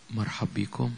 مرحب بكم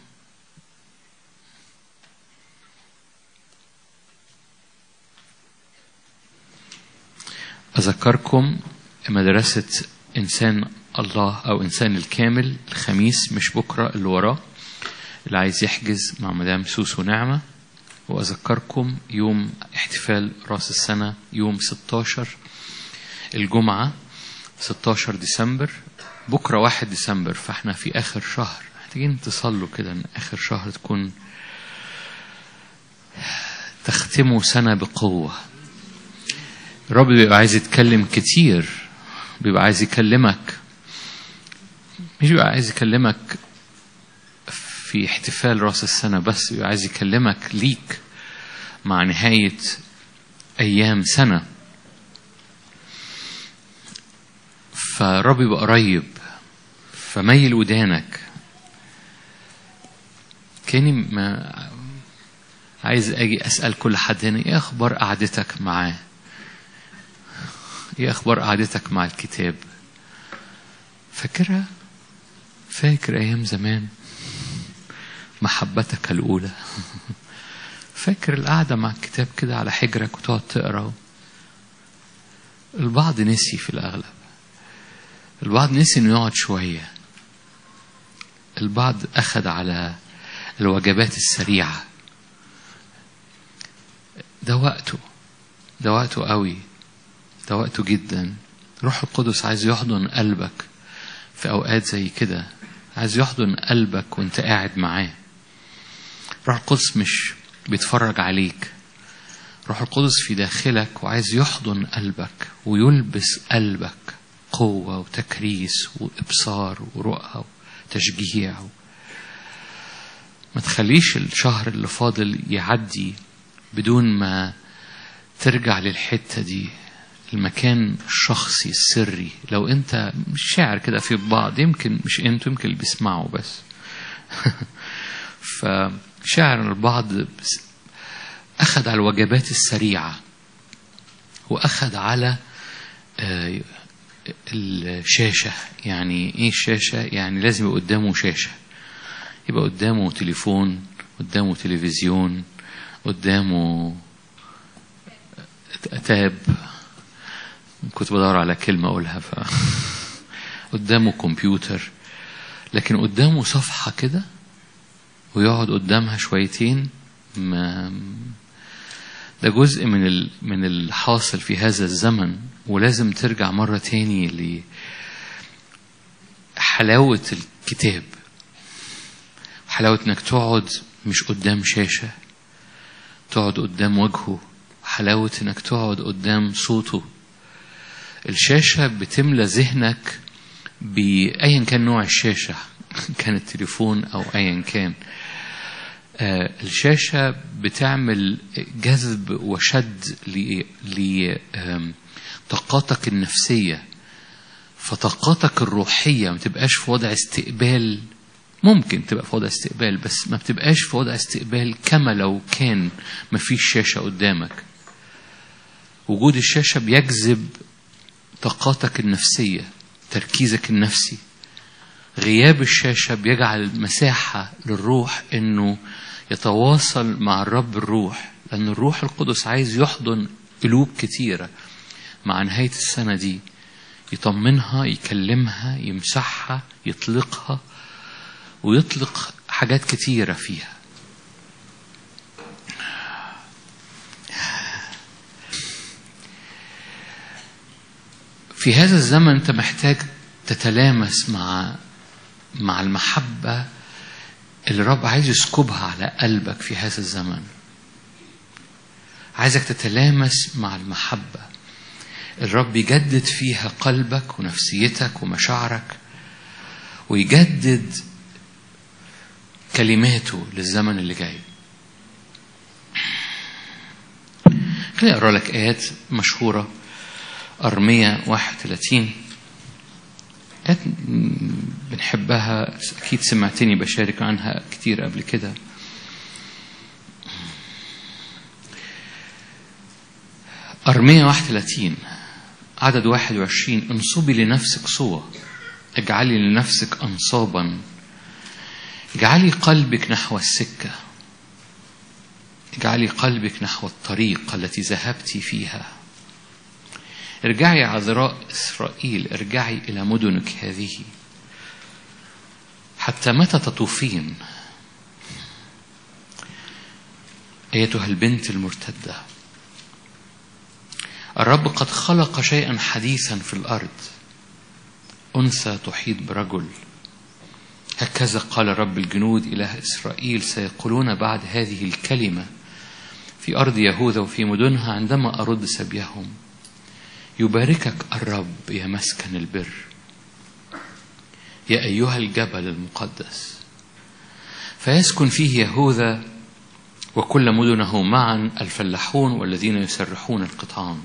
أذكركم مدرسة إنسان الله أو إنسان الكامل الخميس مش بكرة اللي وراه اللي عايز يحجز مع مدام سوس ونعمة وأذكركم يوم احتفال رأس السنة يوم 16 الجمعة 16 ديسمبر بكرة 1 ديسمبر فاحنا في آخر شهر محتاجين تصلوا كده إن آخر شهر تكون تختموا سنة بقوة الرب بيبقى عايز يتكلم كتير بيبقى عايز يكلمك مش بيبقى عايز يكلمك في احتفال راس السنة بس بيبقى عايز يكلمك ليك مع نهاية أيام سنة فالرب يبقى قريب فميل ودانك كاني ما عايز اجي اسال كل حد هنا ايه اخبار قعدتك معاه ايه اخبار قعدتك مع الكتاب فاكرها فاكر ايام زمان محبتك الاولى فاكر القعده مع الكتاب كده على حجرك وتقعد تقرا البعض نسي في الاغلب البعض نسي انه يقعد شويه البعض اخذ على الوجبات السريعه ده وقته ده وقته قوي ده وقته جدا روح القدس عايز يحضن قلبك في اوقات زي كده عايز يحضن قلبك وانت قاعد معاه روح القدس مش بيتفرج عليك روح القدس في داخلك وعايز يحضن قلبك ويلبس قلبك قوة وتكريس وإبصار ورؤى وتشجيع ما تخليش الشهر اللي فاضل يعدي بدون ما ترجع للحتة دي المكان الشخصي السري لو انت مش شاعر كده في بعض يمكن مش انتوا يمكن اللي بيسمعوا بس فشاعر البعض أخذ على الوجبات السريعة وأخذ على الشاشة يعني إيه الشاشة يعني لازم يبقى قدامه شاشة يبقى قدامه تليفون قدامه تلفزيون قدامه تاب كنت بدور على كلمة أقولها ف قدامه كمبيوتر لكن قدامه صفحة كده ويقعد قدامها شويتين ما ده جزء من ال... من الحاصل في هذا الزمن ولازم ترجع مرة تاني لحلاوة الكتاب حلاوة انك تقعد مش قدام شاشة تقعد قدام وجهه حلاوة انك تقعد قدام صوته الشاشة بتملى ذهنك بأيا كان نوع الشاشة كان التليفون أو أيا كان آه الشاشة بتعمل جذب وشد لطاقاتك النفسية فطاقاتك الروحية ما تبقاش في وضع استقبال ممكن تبقى في وضع استقبال بس ما بتبقاش في وضع استقبال كما لو كان ما فيش شاشة قدامك وجود الشاشة بيجذب طاقاتك النفسية تركيزك النفسي غياب الشاشة بيجعل مساحة للروح انه يتواصل مع الرب الروح لأن الروح القدس عايز يحضن قلوب كتيرة مع نهاية السنة دي يطمنها يكلمها يمسحها يطلقها ويطلق حاجات كتيرة فيها في هذا الزمن انت محتاج تتلامس مع مع المحبة اللي الرب عايز يسكبها على قلبك في هذا الزمن عايزك تتلامس مع المحبة الرب يجدد فيها قلبك ونفسيتك ومشاعرك ويجدد كلماته للزمن اللي جاي خليني أقرأ لك آيات مشهورة أرمية 31 آيات بنحبها أكيد سمعتني بشارك عنها كتير قبل كده أرمية 31 عدد 21 انصبي لنفسك صوة اجعلي لنفسك أنصابا اجعلي قلبك نحو السكة اجعلي قلبك نحو الطريق التي ذهبت فيها ارجعي عذراء إسرائيل ارجعي إلى مدنك هذه حتى متى تطوفين أيتها البنت المرتدة الرب قد خلق شيئا حديثا في الأرض أنثى تحيط برجل هكذا قال رب الجنود إله إسرائيل سيقولون بعد هذه الكلمة في أرض يهوذا وفي مدنها عندما أرد سبيهم يباركك الرب يا مسكن البر يا أيها الجبل المقدس فيسكن فيه يهوذا وكل مدنه معا الفلاحون والذين يسرحون القطعان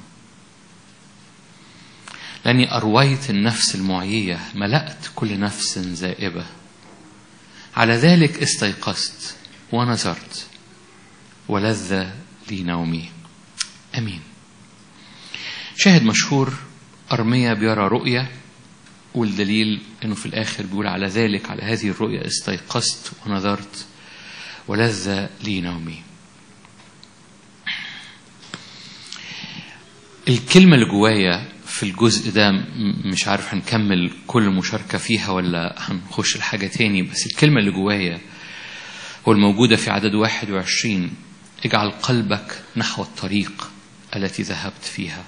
لأني أرويت النفس المعيية ملأت كل نفس زائبة على ذلك استيقظت ونظرت ولذ لي نومي أمين شاهد مشهور أرميا بيرى رؤية والدليل أنه في الآخر بيقول على ذلك على هذه الرؤية استيقظت ونظرت ولذ لي نومي الكلمة اللي جوايا في الجزء ده مش عارف هنكمل كل مشاركة فيها ولا هنخش لحاجة تاني بس الكلمة اللي جوايا هو الموجودة في عدد 21 اجعل قلبك نحو الطريق التي ذهبت فيها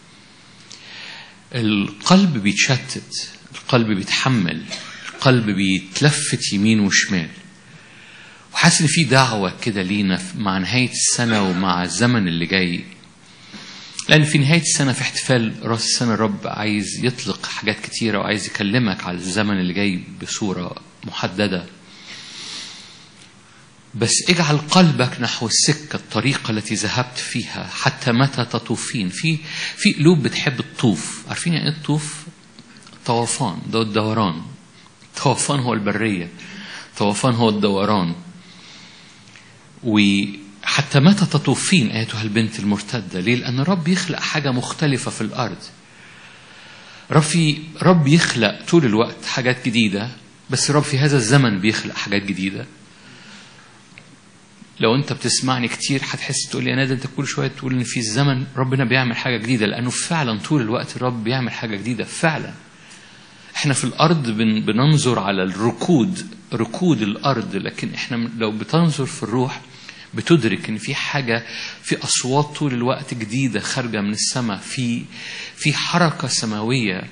القلب بيتشتت القلب بيتحمل القلب بيتلفت يمين وشمال وحاسس ان في دعوه كده لينا مع نهايه السنه ومع الزمن اللي جاي لان في نهايه السنه في احتفال راس السنه الرب عايز يطلق حاجات كتيره وعايز يكلمك على الزمن اللي جاي بصوره محدده بس اجعل قلبك نحو السكة الطريقة التي ذهبت فيها حتى متى تطوفين في في قلوب بتحب الطوف عارفين يعني ايه الطوف طوفان ده الدوران طوفان هو البرية طوفان هو الدوران وحتى متى تطوفين أيتها البنت المرتدة ليه لأن الرب يخلق حاجة مختلفة في الأرض رب في رب يخلق طول الوقت حاجات جديدة بس رب في هذا الزمن بيخلق حاجات جديدة لو انت بتسمعني كتير هتحس تقول لي يا نادي انت كل شويه تقول ان في الزمن ربنا بيعمل حاجه جديده لانه فعلا طول الوقت الرب بيعمل حاجه جديده فعلا احنا في الارض بن بننظر على الركود ركود الارض لكن احنا لو بتنظر في الروح بتدرك ان في حاجه في اصوات طول الوقت جديده خارجه من السماء في في حركه سماويه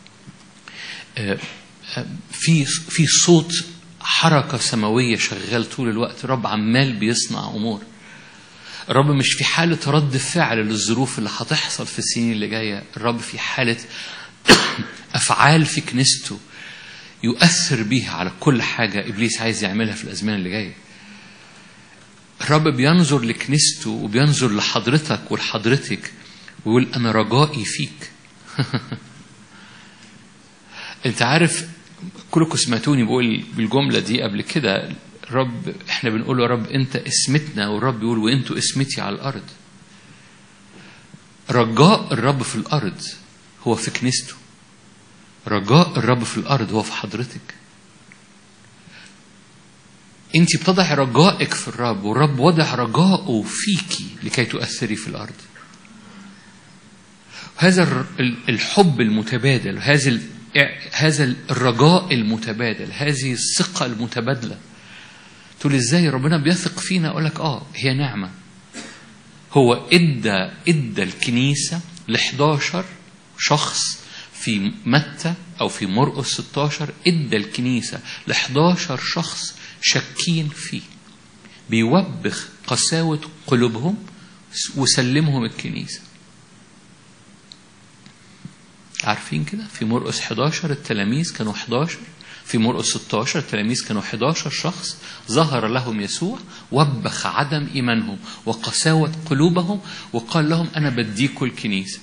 في في صوت حركة سماوية شغال طول الوقت الرب عمال بيصنع أمور الرب مش في حالة رد فعل للظروف اللي هتحصل في السنين اللي جاية الرب في حالة أفعال في كنيسته يؤثر بيها على كل حاجة إبليس عايز يعملها في الأزمان اللي جاية الرب بينظر لكنيسته وبينظر لحضرتك ولحضرتك ويقول أنا رجائي فيك أنت عارف كلكم سمعتوني بقول بالجملة دي قبل كده رب احنا بنقول يا رب انت اسمتنا والرب يقول وانتوا اسمتي على الارض رجاء الرب في الارض هو في كنيسته رجاء الرب في الارض هو في حضرتك انت بتضعي رجائك في الرب والرب وضع رجاءه فيكي لكي تؤثري في الارض هذا الحب المتبادل هذا هذا الرجاء المتبادل هذه الثقة المتبادلة تقول ازاي ربنا بيثق فينا اقول لك اه هي نعمة هو ادى ادى الكنيسة ل 11 شخص في متى او في مرقس 16 ادى الكنيسة ل 11 شخص شاكين فيه بيوبخ قساوة قلوبهم وسلمهم الكنيسه عارفين كده في مرقس 11 التلاميذ كانوا 11 في مرقس 16 التلاميذ كانوا 11 شخص ظهر لهم يسوع وبخ عدم ايمانهم وقساوه قلوبهم وقال لهم انا بديكم الكنيسه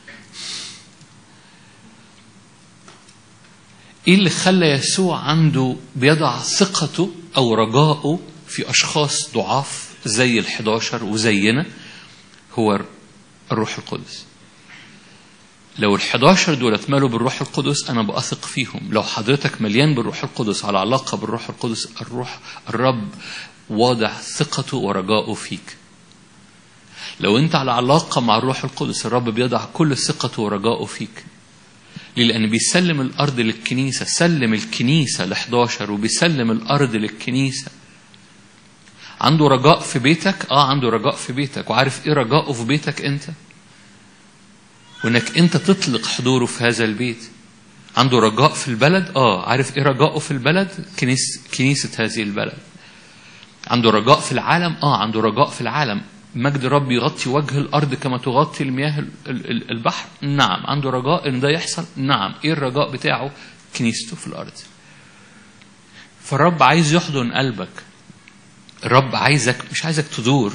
ايه اللي خلى يسوع عنده بيضع ثقته او رجاءه في اشخاص ضعاف زي ال11 وزينا هو الروح القدس لو ال 11 دول اتملوا بالروح القدس انا بثق فيهم لو حضرتك مليان بالروح القدس على علاقه بالروح القدس الروح الرب واضع ثقته ورجائه فيك لو انت على علاقه مع الروح القدس الرب بيضع كل ثقته ورجائه فيك ليه؟ لان بيسلم الارض للكنيسه سلم الكنيسه ل 11 وبيسلم الارض للكنيسه عنده رجاء في بيتك اه عنده رجاء في بيتك وعارف ايه رجائه في بيتك انت وانك انت تطلق حضوره في هذا البيت عنده رجاء في البلد اه عارف ايه رجائه في البلد كنيس كنيسه هذه البلد عنده رجاء في العالم اه عنده رجاء في العالم مجد رب يغطي وجه الارض كما تغطي المياه ال- ال- البحر نعم عنده رجاء ان ده يحصل نعم ايه الرجاء بتاعه كنيسته في الارض فالرب عايز يحضن قلبك الرب عايزك مش عايزك تدور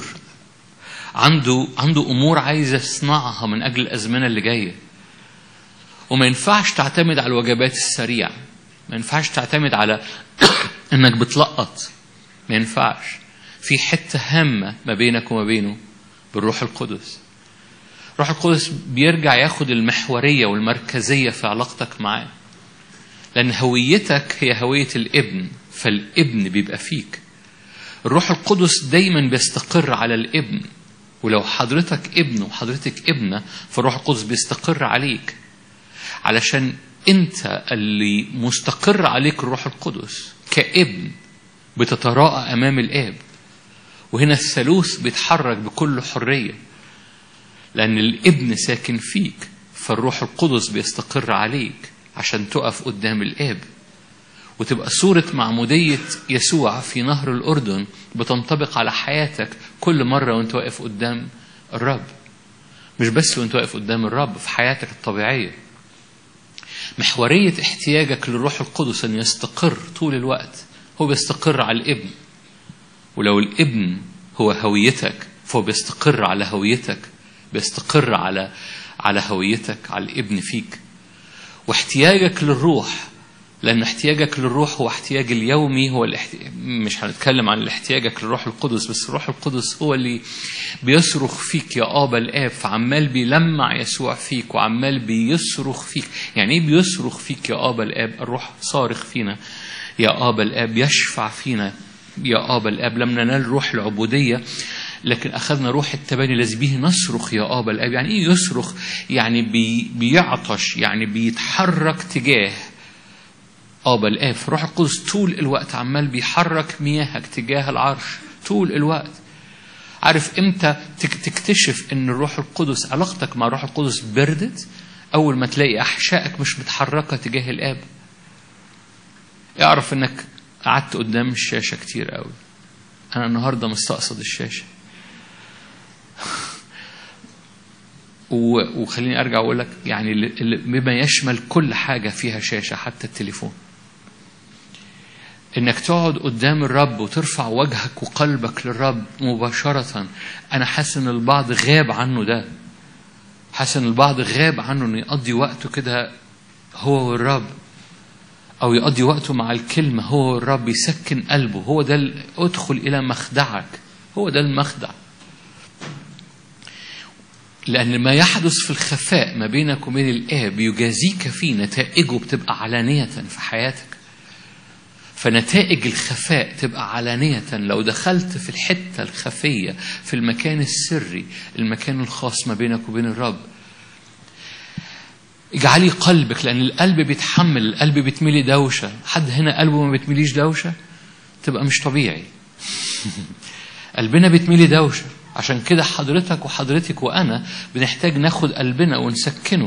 عنده عنده امور عايز يصنعها من اجل الازمنه اللي جايه وما ينفعش تعتمد على الوجبات السريعه ما ينفعش تعتمد على انك بتلقط ما ينفعش في حته هامه ما بينك وما بينه بالروح القدس الروح القدس بيرجع ياخد المحوريه والمركزيه في علاقتك معاه لان هويتك هي هويه الابن فالابن بيبقى فيك الروح القدس دايما بيستقر على الابن ولو حضرتك ابن وحضرتك ابنة فالروح القدس بيستقر عليك علشان انت اللي مستقر عليك الروح القدس كابن بتتراءى امام الاب وهنا الثالوث بيتحرك بكل حريه لان الابن ساكن فيك فالروح القدس بيستقر عليك عشان تقف قدام الاب وتبقى صورة معمودية يسوع في نهر الأردن بتنطبق على حياتك كل مرة وانت واقف قدام الرب مش بس وانت واقف قدام الرب في حياتك الطبيعية محورية احتياجك للروح القدس أن يستقر طول الوقت هو بيستقر على الابن ولو الابن هو هويتك فهو بيستقر على هويتك بيستقر على على هويتك على الابن فيك واحتياجك للروح لأن احتياجك للروح هو احتياج اليومي هو الاحت... مش هنتكلم عن احتياجك للروح القدس بس الروح القدس هو اللي بيصرخ فيك يا آبا الآب فعمال بيلمع يسوع فيك وعمال بيصرخ فيك يعني ايه بيصرخ فيك يا آبا الآب الروح صارخ فينا يا آبا الآب يشفع فينا يا آبا الآب لم ننال روح العبودية لكن أخذنا روح التباني الذي به نصرخ يا آبا الآب يعني إيه يصرخ يعني بي بيعطش يعني بيتحرك تجاه آبا الآب فالروح القدس طول الوقت عمال بيحرك مياهك تجاه العرش طول الوقت عارف امتى تك- تكتشف ان الروح القدس علاقتك مع الروح القدس بردت اول ما تلاقي احشائك مش متحركه تجاه الاب اعرف انك قعدت قدام الشاشه كتير قوي انا النهارده مستقصد الشاشه و- وخليني ارجع واقول لك يعني اللي- اللي- بما يشمل كل حاجه فيها شاشه حتى التليفون انك تقعد قدام الرب وترفع وجهك وقلبك للرب مباشره انا حاسس ان البعض غاب عنه ده حاسس ان البعض غاب عنه انه يقضي وقته كده هو والرب او يقضي وقته مع الكلمه هو والرب يسكن قلبه هو ده ال- ادخل الى مخدعك هو ده المخدع لأن ما يحدث في الخفاء ما بينك وبين الآب يجازيك فيه نتائجه بتبقى علانية في حياتك فنتائج الخفاء تبقى علانية لو دخلت في الحتة الخفية في المكان السري المكان الخاص ما بينك وبين الرب اجعلي قلبك لأن القلب بيتحمل القلب بيتملي دوشة حد هنا قلبه ما بيتمليش دوشة تبقى مش طبيعي قلبنا بيتملي دوشة عشان كده حضرتك وحضرتك وأنا بنحتاج ناخد قلبنا ونسكنه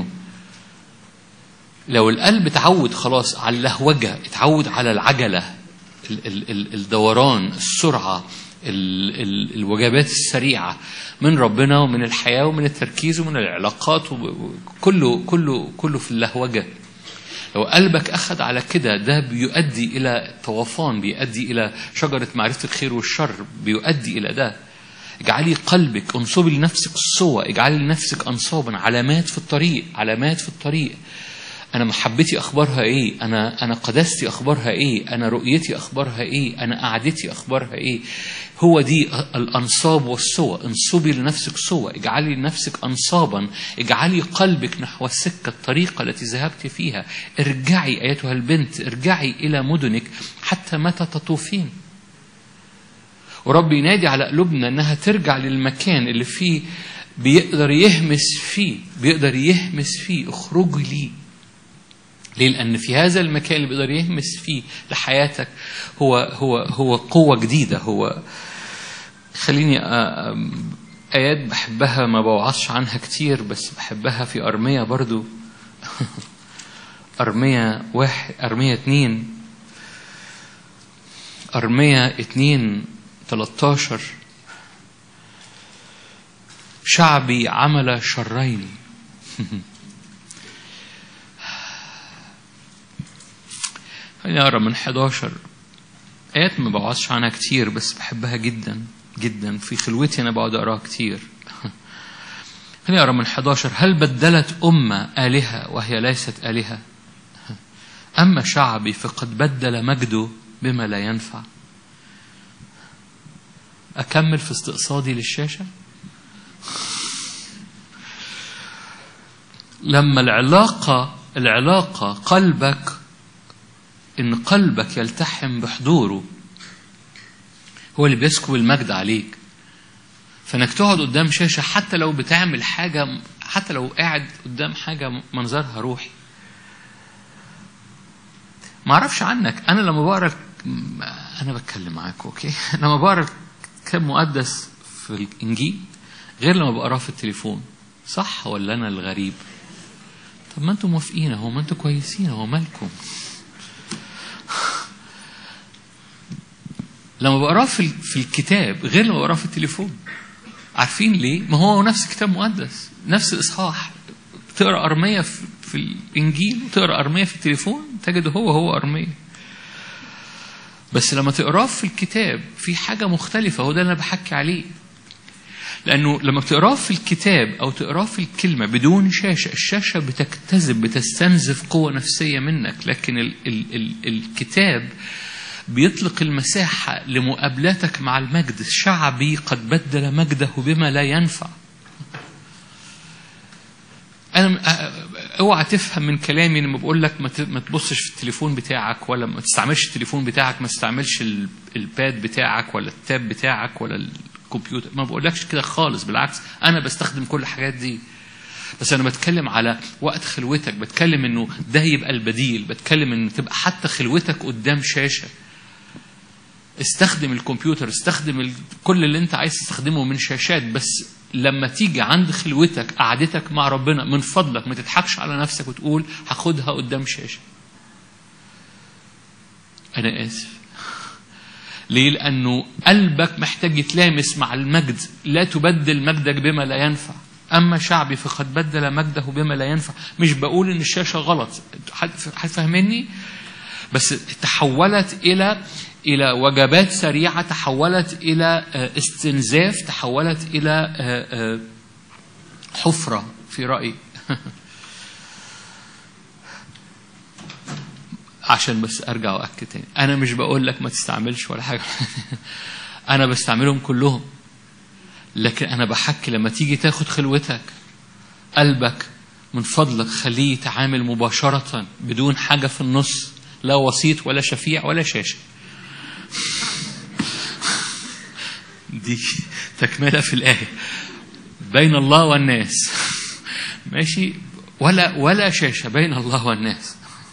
لو القلب اتعود خلاص على اللهوجة اتعود على العجلة ال- ال- ال- الدوران السرعة ال- ال- الوجبات السريعة من ربنا ومن الحياة ومن التركيز ومن العلاقات وكله كله كله في اللهوجة لو قلبك أخذ على كده ده بيؤدي إلى طوفان بيؤدي إلى شجرة معرفة الخير والشر بيؤدي إلى ده اجعلي قلبك انصبي لنفسك الصوة اجعلي لنفسك أنصابا علامات في الطريق علامات في الطريق انا محبتي اخبارها ايه انا انا قداستي اخبارها ايه انا رؤيتي اخبارها ايه انا قعدتي اخبارها ايه هو دي الانصاب والصوى انصبي لنفسك صوى اجعلي لنفسك انصابا اجعلي قلبك نحو السكه الطريقه التي ذهبت فيها ارجعي ايتها البنت ارجعي الى مدنك حتى متى تطوفين ورب ينادي على قلوبنا انها ترجع للمكان اللي فيه بيقدر يهمس فيه بيقدر يهمس فيه اخرجي لي ليه؟ لأن في هذا المكان اللي بيقدر يهمس فيه لحياتك هو هو هو قوة جديدة هو خليني آيات بحبها ما بوعظش عنها كتير بس بحبها في أرمية برضو أرمية واحد أرمية اتنين أرمية اتنين تلتاشر شعبي عمل شرين خليني أقرأ من 11 آيات ما بوعظش عنها كتير بس بحبها جدا جدا في خلوتي أنا بقعد أقراها كتير خليني أقرأ من 11 هل بدلت أمة آلهة وهي ليست آلهة أما شعبي فقد بدل مجده بما لا ينفع أكمل في استقصادي للشاشة لما العلاقة العلاقة قلبك إن قلبك يلتحم بحضوره هو اللي بيسكب المجد عليك فإنك تقعد قدام شاشة حتى لو بتعمل حاجة حتى لو قاعد قدام حاجة منظرها روحي ما اعرفش عنك انا لما بقرا انا بتكلم معاك اوكي لما بقرا كتاب مقدس في الانجيل غير لما بقراه في التليفون صح ولا انا الغريب طب ما انتم موافقين اهو ما انتم كويسين اهو مالكم لما بقراه في في الكتاب غير لما بقراه في التليفون عارفين ليه ما هو نفس كتاب مقدس نفس الاصحاح تقرا ارميه في, في الانجيل وتقرا ارميه في التليفون تجد هو هو ارميه بس لما تقراه في الكتاب في حاجه مختلفه هو ده اللي انا بحكي عليه لانه لما بتقراه في الكتاب او تقراه في الكلمه بدون شاشه الشاشه بتجتذب بتستنزف قوه نفسيه منك لكن ال ال ال الكتاب بيطلق المساحة لمقابلاتك مع المجد شعبي قد بدل مجده بما لا ينفع أنا اوعى تفهم من كلامي لما بقول لك ما تبصش في التليفون بتاعك ولا ما تستعملش التليفون بتاعك ما تستعملش الباد بتاعك ولا التاب بتاعك ولا الكمبيوتر ما بقولكش كده خالص بالعكس أنا بستخدم كل الحاجات دي بس انا بتكلم على وقت خلوتك بتكلم انه ده يبقى البديل بتكلم ان تبقى حتى خلوتك قدام شاشه استخدم الكمبيوتر استخدم ال... كل اللي انت عايز تستخدمه من شاشات بس لما تيجي عند خلوتك قعدتك مع ربنا من فضلك ما تضحكش على نفسك وتقول هاخدها قدام شاشه انا اسف ليه لانه قلبك محتاج يتلامس مع المجد لا تبدل مجدك بما لا ينفع اما شعبي فقد بدل مجده بما لا ينفع مش بقول ان الشاشه غلط هتفهمني بس تحولت الى الى وجبات سريعه تحولت الى استنزاف تحولت الى حفره في رايي عشان بس ارجع واكد تاني انا مش بقول لك ما تستعملش ولا حاجه انا بستعملهم كلهم لكن انا بحكي لما تيجي تاخد خلوتك قلبك من فضلك خليه يتعامل مباشره بدون حاجه في النص لا وسيط ولا شفيع ولا شاشه دي تكملة في الآية بين الله والناس ماشي ولا ولا شاشة بين الله والناس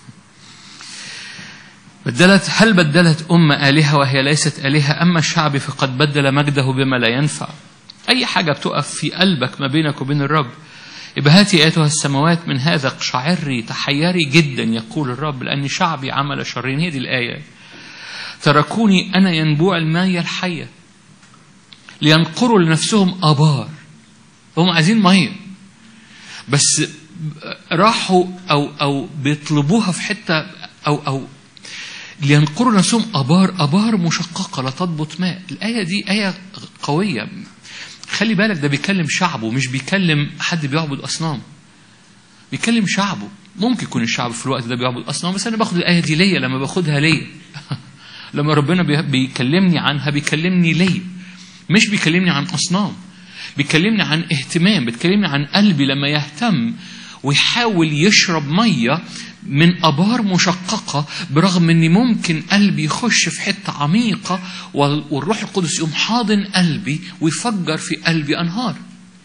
بدلت هل بدلت أمة آلهة وهي ليست آلهة أما الشعب فقد بدل مجده بما لا ينفع أي حاجة بتقف في قلبك ما بينك وبين الرب ابهاتي ايتها السماوات من هذا اقشعري تحيري جدا يقول الرب لأن شعبي عمل شرين هي دي الآية تركوني أنا ينبوع المية الحية لينقروا لنفسهم آبار هم عايزين مية بس راحوا أو أو بيطلبوها في حتة أو أو لينقروا لنفسهم آبار آبار مشققة لا تضبط ماء الآية دي آية قوية خلي بالك ده بيكلم شعبه مش بيكلم حد بيعبد أصنام بيكلم شعبه ممكن يكون الشعب في الوقت ده بيعبد اصنام بس انا باخد الايه دي ليا لما باخدها ليا لما ربنا بي- بيكلمني عنها بيكلمني ليا مش بيكلمني عن اصنام بيكلمني عن اهتمام بيكلمني عن قلبي لما يهتم ويحاول يشرب ميه من ابار مشققه برغم ان ممكن قلبي يخش في حته عميقه وال- والروح القدس يقوم حاضن قلبي ويفجر في قلبي انهار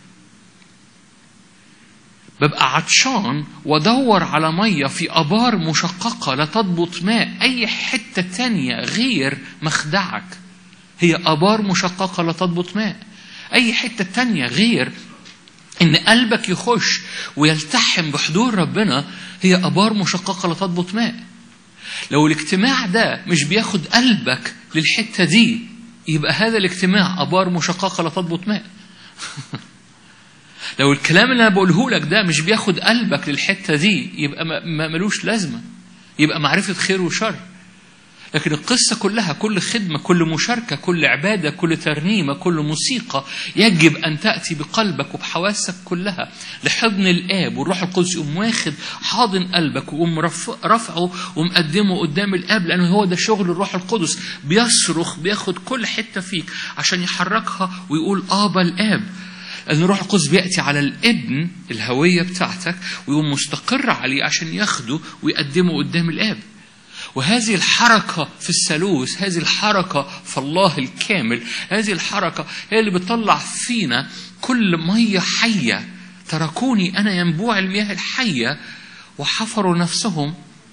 ببقى عطشان وادور على ميه في ابار مشققه لا تضبط ماء اي حته تانية غير مخدعك هي ابار مشققه لا تضبط ماء اي حته تانية غير ان قلبك يخش ويلتحم بحضور ربنا هي ابار مشققه لا تضبط ماء لو الاجتماع ده مش بياخد قلبك للحته دي يبقى هذا الاجتماع ابار مشققه لا تضبط ماء لو الكلام اللي انا بقوله لك ده مش بياخد قلبك للحته دي يبقى ما- ما ملوش لازمه يبقى معرفه خير وشر لكن القصة كلها كل خدمة كل مشاركة كل عبادة كل ترنيمة كل موسيقى يجب أن تأتي بقلبك وبحواسك كلها لحضن الآب والروح القدس يقوم واخد حاضن قلبك ويقوم رف- رفعه ومقدمه قدام الآب لأنه هو ده شغل الروح القدس بيصرخ بياخد كل حتة فيك عشان يحركها ويقول آبا الآب لأن الروح القدس بيأتي على الابن الهوية بتاعتك ويقوم مستقر عليه عشان ياخده ويقدمه قدام الآب وهذه الحركة في الثالوث هذه الحركة في الله الكامل هذه الحركة هي اللي بتطلع فينا كل مية حية تركوني أنا ينبوع المياه الحية وحفروا نفسهم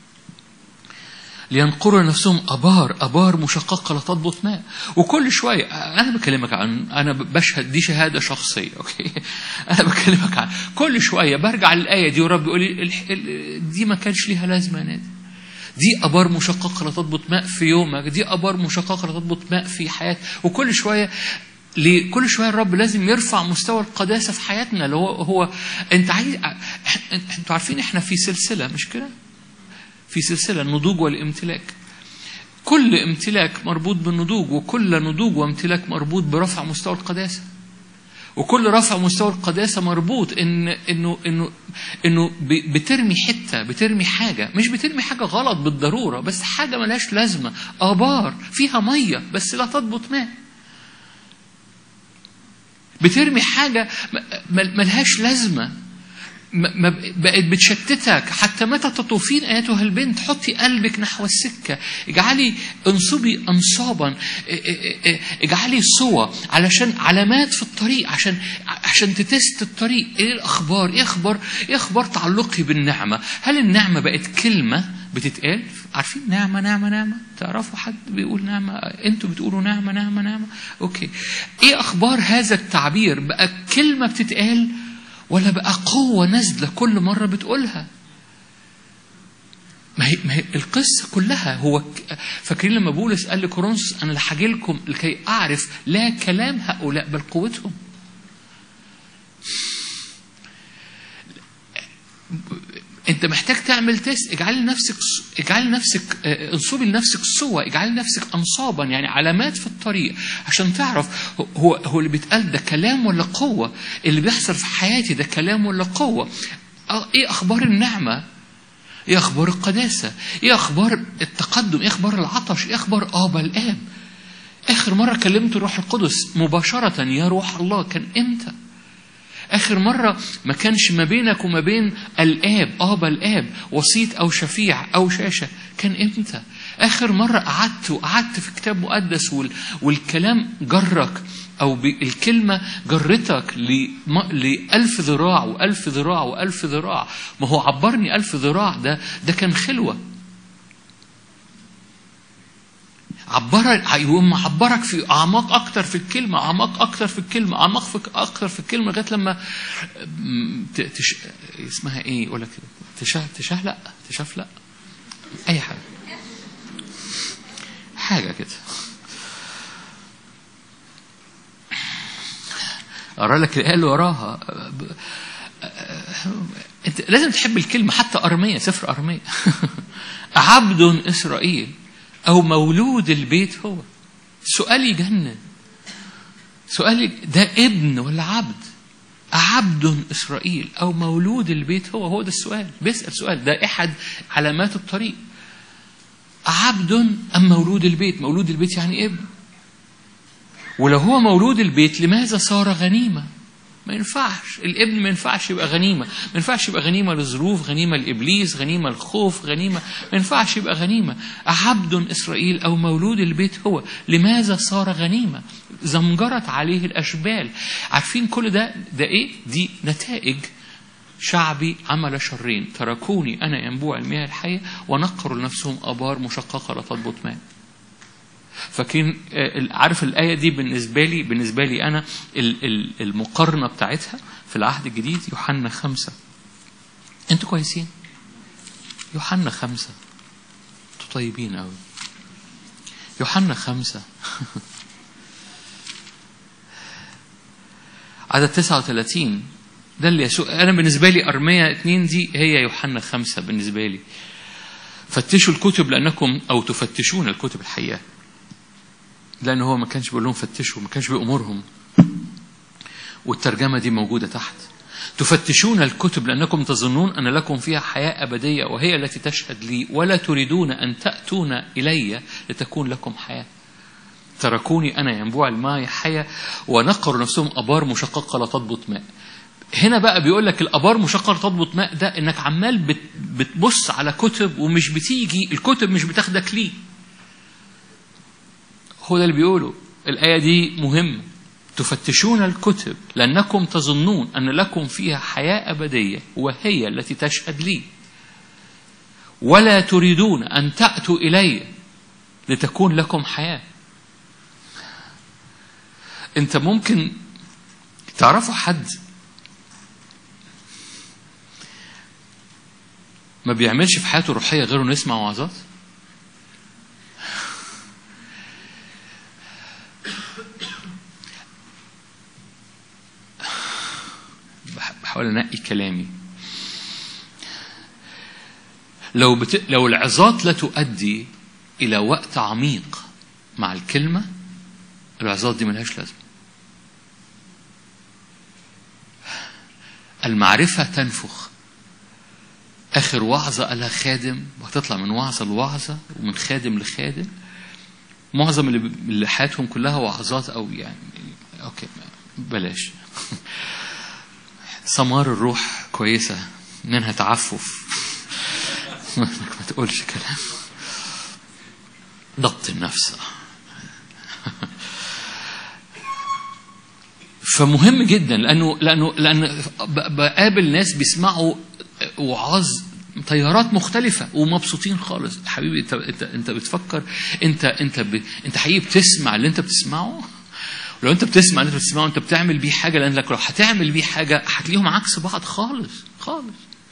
لينقروا نفسهم ابار ابار مشققه لا تضبط ماء وكل شويه انا بكلمك عن انا بشهد دي شهاده شخصيه اوكي انا بكلمك عن كل شويه برجع للايه دي ورب يقول لي الح- ال- دي ما كانش ليها لازمه يا نادي دي ابار مشققه لا تضبط ماء في يومك دي ابار مشققه لا تضبط ماء في حياتك وكل شويه ليه؟ كل شويه الرب لازم يرفع مستوى القداسه في حياتنا اللي هو هو انت عايز انتوا عارفين احنا في سلسله مش كده؟ في سلسله النضوج والامتلاك. كل امتلاك مربوط بالنضوج وكل نضوج وامتلاك مربوط برفع مستوى القداسه. وكل رفع مستوى القداسه مربوط ان انه انه انه ب- بترمي حته بترمي حاجه مش بترمي حاجه غلط بالضروره بس حاجه ملهاش لازمه ابار فيها ميه بس لا تضبط ماء بترمي حاجه م- م- ملهاش لازمه م- ما ب- بقت بتشتتك حتى متى تطوفين ايتها البنت حطي قلبك نحو السكه اجعلي انصبي انصابا ا- ا- ا- اجعلي صوى علشان علامات في الطريق عشان عشان تتست الطريق ايه الاخبار ايه اخبار ايه اخبار تعلقي بالنعمه هل النعمه بقت كلمه بتتقال عارفين نعمه نعمه نعمه تعرفوا حد بيقول نعمه انتوا بتقولوا نعمه نعمه نعمه اوكي ايه اخبار هذا التعبير بقى كلمه بتتقال ولا بقى قوة نازلة كل مرة بتقولها ما هي, ما هي القصة كلها هو ك- فاكرين لما بولس قال لكورنثوس أنا اللي هاجي لكم لكي أعرف لا كلام هؤلاء بل قوتهم انت محتاج تعمل تيست اجعلي لنفسك اجعلي لنفسك آه، انصبي لنفسك صور اجعلي لنفسك انصابا يعني علامات في الطريق عشان تعرف هو هو اللي بيتقال ده كلام ولا قوه اللي بيحصل في حياتي ده كلام ولا قوه آه، ايه اخبار النعمه ايه اخبار القداسه ايه اخبار التقدم ايه اخبار العطش ايه اخبار ابا الاب اخر مره كلمت الروح القدس مباشره يا روح الله كان امتى آخر مرة ما كانش ما بينك وما بين الآب آبا الآب وسيط أو شفيع أو شاشة كان إمتى؟ آخر مرة قعدت وقعدت في كتاب مقدس وال... والكلام جرك أو ب... الكلمة جرتك لم... لألف ذراع وألف ذراع وألف ذراع ما هو عبرني ألف ذراع ده ده كان خلوة عبرك يقوم عبرك في اعماق اكتر في الكلمه اعماق اكتر في الكلمه اعماق في اكتر في الكلمه لغايه لما م- ت- تش... اسمها ايه يقول لك تشه تشهلق تشفلق اي حاجه حاجه كده اقرا لك الايه اللي وراها انت لازم تحب الكلمه حتى ارميه سفر ارميه عبد اسرائيل او مولود البيت هو سؤال يجنن سؤال يج- ده ابن ولا عبد عبد إسرائيل أو مولود البيت هو هو ده السؤال بيسأل سؤال ده أحد علامات الطريق عبد أم مولود البيت مولود البيت يعني ابن ولو هو مولود البيت لماذا صار غنيمة ما ينفعش الابن ما ينفعش يبقى غنيمة ما ينفعش يبقى غنيمة للظروف غنيمة لإبليس غنيمة الخوف غنيمة ما ينفعش يبقى غنيمة عبد إسرائيل أو مولود البيت هو لماذا صار غنيمة زمجرت عليه الأشبال عارفين كل ده ده إيه دي نتائج شعبي عمل شرين تركوني أنا ينبوع المياه الحية ونقروا لنفسهم أبار مشققة لا تضبط ماء فاكرين عارف الآية دي بالنسبة لي بالنسبة لي أنا المقارنة بتاعتها في العهد الجديد يوحنا خمسة أنتوا كويسين يوحنا خمسة أنتوا طيبين أوي يوحنا خمسة عدد 39 ده اللي يسوع أنا بالنسبة لي أرمية اتنين دي هي يوحنا خمسة بالنسبة لي فتشوا الكتب لأنكم أو تفتشون الكتب الحقيقة لأن هو ما كانش بيقول لهم فتشوا ما كانش بيأمرهم والترجمة دي موجودة تحت تفتشون الكتب لأنكم تظنون أن لكم فيها حياة أبدية وهي التي تشهد لي ولا تريدون أن تأتون إلي لتكون لكم حياة تركوني أنا ينبوع الماء حياة ونقروا نفسهم أبار مشققة لا تضبط ماء هنا بقى بيقول لك الابار مشققه تضبط ماء ده انك عمال بتبص على كتب ومش بتيجي الكتب مش بتاخدك ليه هو ده اللي بيقوله الآية دي مهمة تفتشون الكتب لأنكم تظنون أن لكم فيها حياة أبدية وهي التي تشهد لي ولا تريدون أن تأتوا إلي لتكون لكم حياة أنت ممكن تعرفوا حد ما بيعملش في حياته روحية غير انه يسمع وعظات بحاول انقي كلامي لو بت... لو العظات لا تؤدي الى وقت عميق مع الكلمه العظات دي ملهاش لازمه المعرفه تنفخ اخر وعظه قالها خادم وهتطلع من وعظه لوعظه ومن خادم لخادم معظم اللي, اللي حياتهم كلها وعظات او يعني اوكي بلاش ثمار الروح كويسة منها تعفف ما تقولش كلام ضبط النفس فمهم جدا لانه لانه لان بقابل ناس بيسمعوا وعاظ تيارات مختلفة ومبسوطين خالص حبيبي انت انت انت بتفكر انت انت ب... انت حقيقي بتسمع اللي انت بتسمعه لو انت بتسمع اللي انت بتسمعه انت بتعمل بيه حاجه لانك لو هتعمل بيه حاجه هتلاقيهم عكس بعض خالص خالص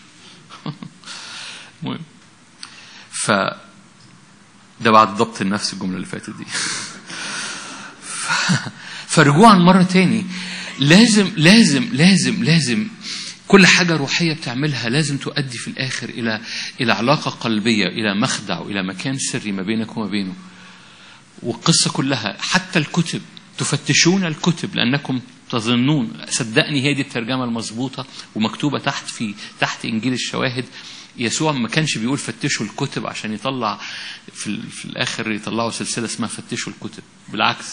المهم ف ده بعد ضبط النفس الجمله اللي فاتت دي ف... فرجوعا مره تاني لازم لازم لازم لازم كل حاجة روحية بتعملها لازم تؤدي في الآخر إلى إلى علاقة قلبية إلى مخدع وإلى مكان سري ما بينك وما بينه. والقصة كلها حتى الكتب تفتشون الكتب لأنكم تظنون صدقني هي دي الترجمة المظبوطة ومكتوبة تحت في تحت إنجيل الشواهد يسوع ما كانش بيقول فتشوا الكتب عشان يطلع في, في الآخر يطلعوا سلسلة اسمها فتشوا الكتب بالعكس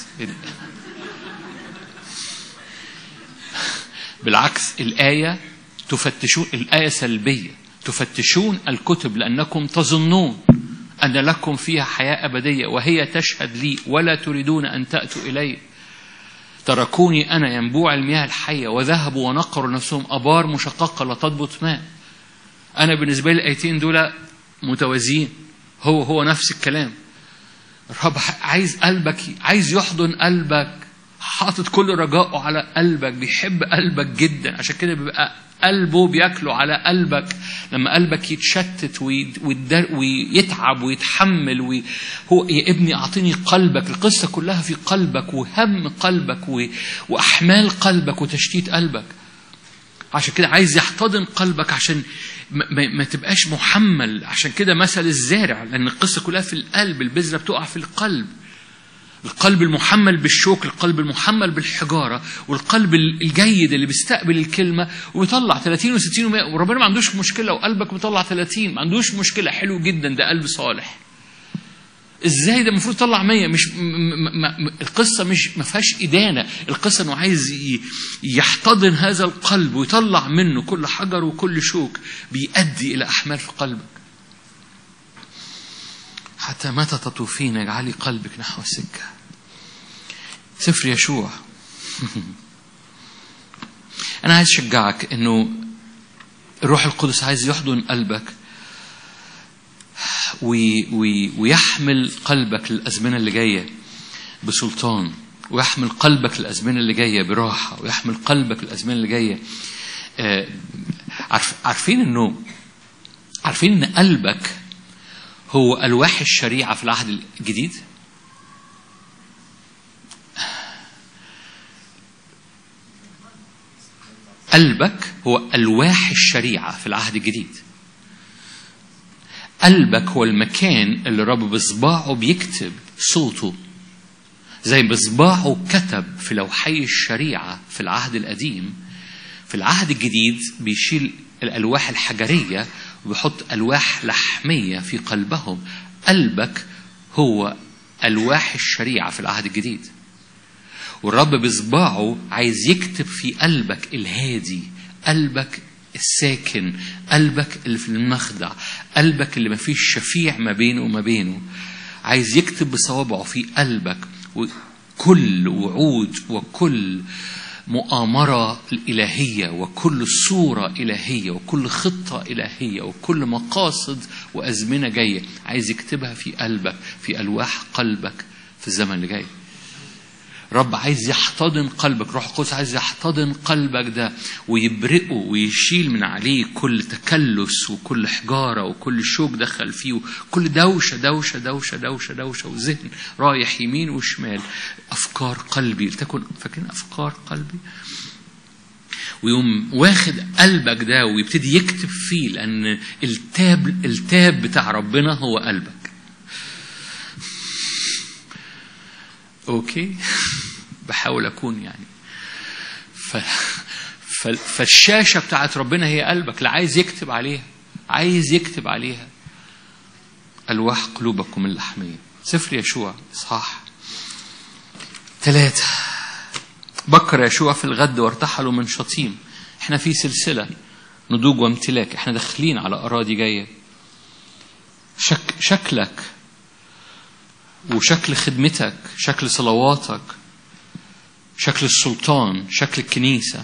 بالعكس الآية تفتشون الآية سلبية تفتشون الكتب لأنكم تظنون أن لكم فيها حياة أبدية وهي تشهد لي ولا تريدون أن تأتوا إلي تركوني أنا ينبوع المياه الحية وذهبوا ونقروا نفسهم أبار مشققة لا تضبط ماء أنا بالنسبة لي الآيتين دول متوازيين هو هو نفس الكلام الرب عايز قلبك عايز يحضن قلبك حاطط كل رجائه على قلبك بيحب قلبك جدا عشان كده بيبقى قلبه بياكله على قلبك لما قلبك يتشتت ويتعب ويتحمل وي... هو يا ابني اعطيني قلبك القصه كلها في قلبك وهم قلبك و... واحمال قلبك وتشتيت قلبك عشان كده عايز يحتضن قلبك عشان ما, ما تبقاش محمل عشان كده مثل الزارع لان القصه كلها في القلب البذره بتقع في القلب القلب المحمل بالشوك القلب المحمل بالحجارة والقلب الجيد اللي بيستقبل الكلمة ويطلع 30 و60 و100 وربنا ما عندوش مشكلة لو قلبك بيطلع 30 ما عندوش مشكلة حلو جدا ده قلب صالح ازاي ده المفروض يطلع 100 مش م م م القصه مش ما فيهاش ادانه القصه انه عايز يحتضن هذا القلب ويطلع منه كل حجر وكل شوك بيؤدي الى احمال في قلبك حتى متى تطوفين اجعلي قلبك نحو السكه سفر يشوع انا عايز اشجعك انه الروح القدس عايز يحضن قلبك وي وي ويحمل قلبك للأزمنة اللي جاية بسلطان ويحمل قلبك للأزمنة اللي جاية براحة ويحمل قلبك للأزمنة اللي جاية آه عارف عارفين انه عارفين ان قلبك هو ألواح الشريعة في العهد الجديد قلبك هو ألواح الشريعة في العهد الجديد قلبك هو المكان اللي الرب بصباعه بيكتب صوته زي بصباعه كتب في لوحي الشريعة في العهد القديم في العهد الجديد بيشيل الألواح الحجرية وبيحط ألواح لحمية في قلبهم قلبك هو ألواح الشريعة في العهد الجديد والرب بصباعه عايز يكتب في قلبك الهادي قلبك الساكن قلبك اللي في المخدع قلبك اللي ما فيش شفيع ما بينه وما بينه عايز يكتب بصوابعه في قلبك وكل وعود وكل مؤامرة الإلهية وكل صورة إلهية وكل خطة إلهية وكل مقاصد وأزمنة جاية عايز يكتبها في قلبك في ألواح قلبك في الزمن اللي جاي رب عايز يحتضن قلبك روح القدس عايز يحتضن قلبك ده ويبرئه ويشيل من عليه كل تكلس وكل حجارة وكل شوك دخل فيه كل دوشة دوشة دوشة دوشة دوشة وذهن رايح يمين وشمال أفكار قلبي لتكن فاكرين أفكار قلبي ويقوم واخد قلبك ده ويبتدي يكتب فيه لأن التاب التاب بتاع ربنا هو قلبك اوكي بحاول اكون يعني ف... ف... فالشاشه بتاعت ربنا هي قلبك اللي عايز يكتب عليها عايز يكتب عليها الواح قلوبكم اللحميه سفر يشوع اصحاح ثلاثة بكر يشوع في الغد وارتحلوا من شطيم احنا في سلسلة نضوج وامتلاك احنا داخلين على أراضي جاية شك شكلك وشكل خدمتك شكل صلواتك شكل السلطان شكل الكنيسة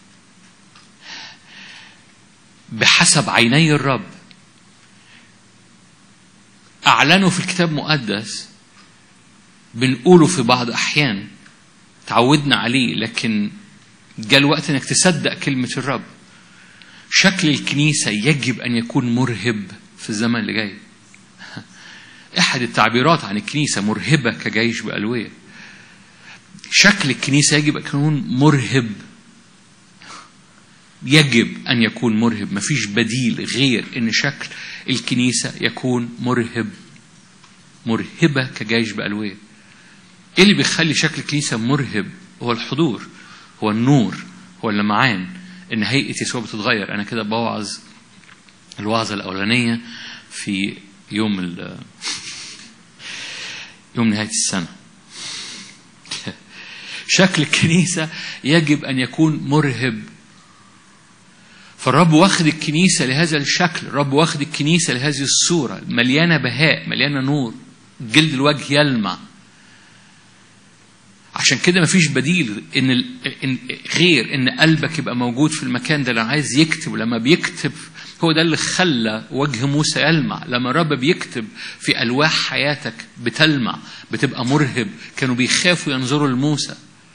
بحسب عيني الرب أعلنوا في الكتاب المقدس بنقوله في بعض أحيان تعودنا عليه لكن جاء الوقت انك تصدق كلمة الرب شكل الكنيسة يجب أن يكون مرهب في الزمن اللي جاي أحد التعبيرات عن الكنيسة مرهبة كجيش بألوية شكل الكنيسة يجب أن يكون مرهب يجب أن يكون مرهب مفيش بديل غير أن شكل الكنيسة يكون مرهب مرهبة كجيش بألوية إيه اللي بيخلي شكل الكنيسة مرهب هو الحضور هو النور هو اللمعان إن هيئة يسوع بتتغير أنا كده بوعظ الوعظة الأولانية في يوم ال يوم نهاية السنة شكل الكنيسة يجب أن يكون مرهب فالرب واخد الكنيسة لهذا الشكل الرب واخد الكنيسة لهذه الصورة مليانة بهاء مليانة نور جلد الوجه يلمع عشان كده مفيش بديل إن, ال... إن غير ان قلبك يبقى موجود في المكان ده اللي عايز يكتب ولما بيكتب هو ده اللي خلى وجه موسى يلمع لما الرب بيكتب في الواح حياتك بتلمع بتبقى مرهب كانوا بيخافوا ينظروا لموسى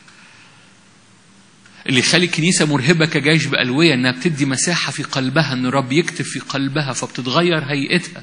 اللي يخلي الكنيسه مرهبه كجيش بالويه انها بتدي مساحه في قلبها ان الرب يكتب في قلبها فبتتغير هيئتها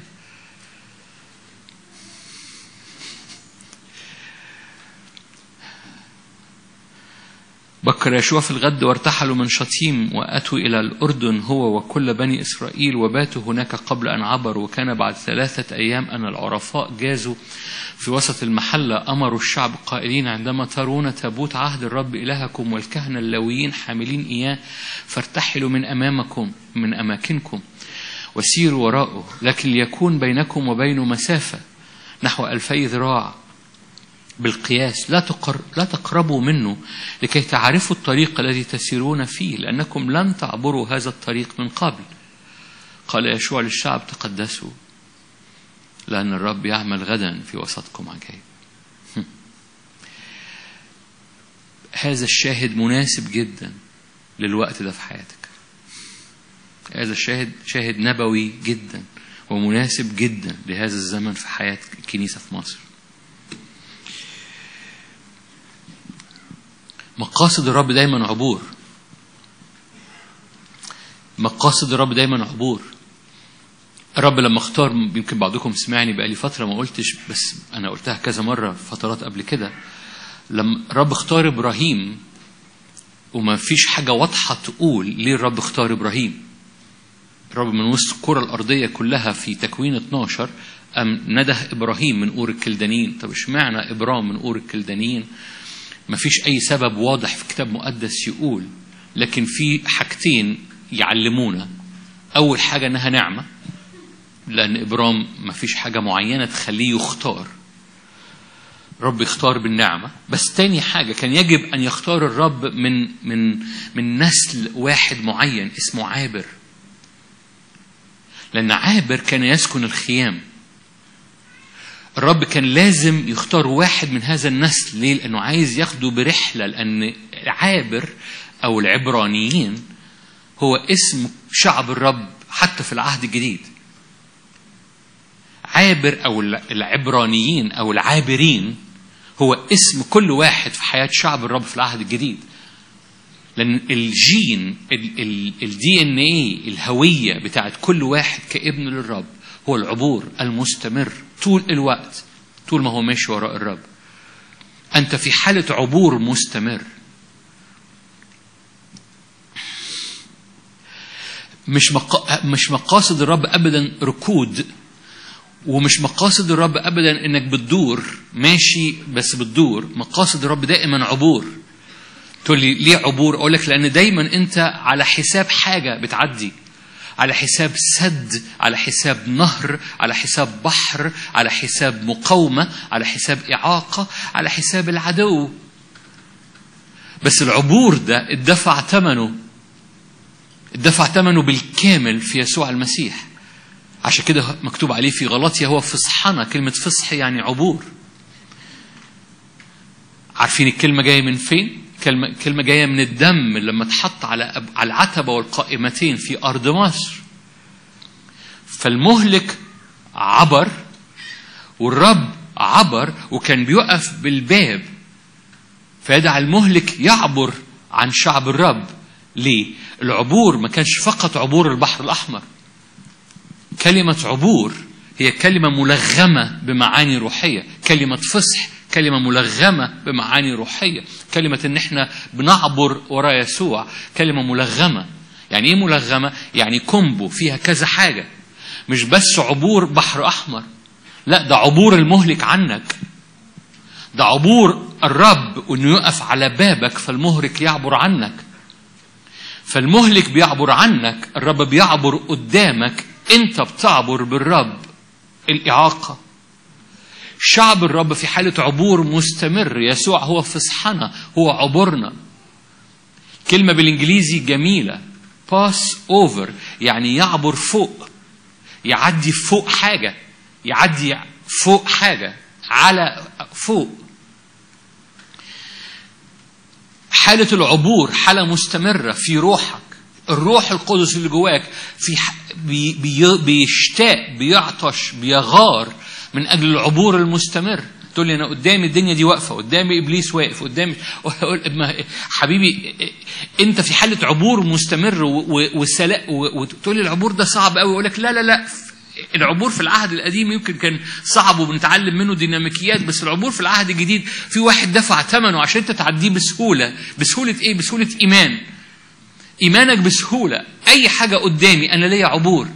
بكر يشوع في الغد وارتحلوا من شطيم وأتوا إلى الأردن هو وكل بني إسرائيل وباتوا هناك قبل أن عبروا وكان بعد ثلاثة أيام أن العرفاء جازوا في وسط المحلة أمروا الشعب قائلين عندما ترون تابوت عهد الرب إلهكم والكهنة اللويين حاملين إياه فارتحلوا من أمامكم من أماكنكم وسيروا وراءه لكن ليكون بينكم وبينه مسافة نحو ألفي ذراع بالقياس لا تقر لا تقربوا منه لكي تعرفوا الطريق الذي تسيرون فيه لأنكم لن تعبروا هذا الطريق من قبل قال يشوع للشعب تقدسوا لأن الرب يعمل غدا في وسطكم عجائب هذا الشاهد مناسب جدا للوقت ده في حياتك هذا الشاهد شاهد نبوي جدا ومناسب جدا لهذا الزمن في حياة الكنيسة في مصر مقاصد الرب دايما عبور مقاصد الرب دايما عبور الرب لما اختار يمكن بعضكم سمعني بقى لي فترة ما قلتش بس أنا قلتها كذا مرة في فترات قبل كده لما الرب اختار إبراهيم وما فيش حاجة واضحة تقول ليه الرب اختار إبراهيم الرب من وسط الكرة الأرضية كلها في تكوين 12 أم نده إبراهيم من أور الكلدانيين طب اشمعنى إبرام من أور الكلدانيين ما فيش أي سبب واضح في كتاب مقدس يقول لكن في حاجتين يعلمونا أول حاجة إنها نعمة لأن إبرام ما فيش حاجة معينة تخليه يختار رب يختار بالنعمة بس تاني حاجة كان يجب أن يختار الرب من من من نسل واحد معين اسمه عابر لأن عابر كان يسكن الخيام الرب كان لازم يختار واحد من هذا النسل ليه؟ لأنه عايز ياخده برحلة لأن عابر أو العبرانيين هو اسم شعب الرب حتى في العهد الجديد عابر أو العبرانيين أو العابرين هو اسم كل واحد في حياة شعب الرب في العهد الجديد لأن الجين الدي ان ايه الهوية بتاعت كل واحد كابن للرب هو العبور المستمر طول الوقت طول ما هو ماشي وراء الرب أنت في حالة عبور مستمر مش مقا... مش مقاصد الرب ابدا ركود ومش مقاصد الرب ابدا انك بتدور ماشي بس بتدور مقاصد الرب دائما عبور تقول لي ليه عبور اقول لك لان دايما انت على حساب حاجه بتعدي على حساب سد على حساب نهر على حساب بحر على حساب مقاومه على حساب اعاقه على حساب العدو بس العبور ده اتدفع ثمنه اتدفع ثمنه بالكامل في يسوع المسيح عشان كده مكتوب عليه في غلطية هو فصحنا كلمة فصح يعني عبور عارفين الكلمة جاية من فين؟ كلمة, كلمة جاية من الدم لما اتحط على على العتبة والقائمتين في أرض مصر فالمهلك عبر والرب عبر وكان بيقف بالباب فيدع المهلك يعبر عن شعب الرب ليه؟ العبور ما كانش فقط عبور البحر الأحمر كلمة عبور هي كلمة ملغمة بمعاني روحية كلمة فصح كلمة ملغمة بمعاني روحية كلمة ان احنا بنعبر وراء يسوع كلمة ملغمة يعني ايه ملغمة؟ يعني كومبو فيها كذا حاجة مش بس عبور بحر أحمر لا ده عبور المهلك عنك ده عبور الرب انه يقف على بابك فالمهلك يعبر عنك فالمهلك بيعبر عنك الرب بيعبر قدامك انت بتعبر بالرب الإعاقة شعب الرب في حالة عبور مستمر يسوع هو فصحنا هو عبورنا كلمة بالإنجليزي جميلة باس اوفر يعني يعبر فوق يعدي فوق حاجة يعدي فوق حاجة على فوق حالة العبور حالة مستمرة في روحك الروح القدس اللي جواك في بي بي بيشتاق بيعطش بيغار من اجل العبور المستمر تقول لي انا قدامي الدنيا دي واقفه قدامي ابليس واقف قدامي حبيبي انت في حاله عبور مستمر وتقول لي العبور ده صعب قوي اقول لك لا لا لا العبور في العهد القديم يمكن كان صعب وبنتعلم منه ديناميكيات بس العبور في العهد الجديد في واحد دفع ثمنه عشان انت تعديه بسهوله بسهوله ايه بسهوله ايمان ايمانك بسهوله اي حاجه قدامي انا ليا عبور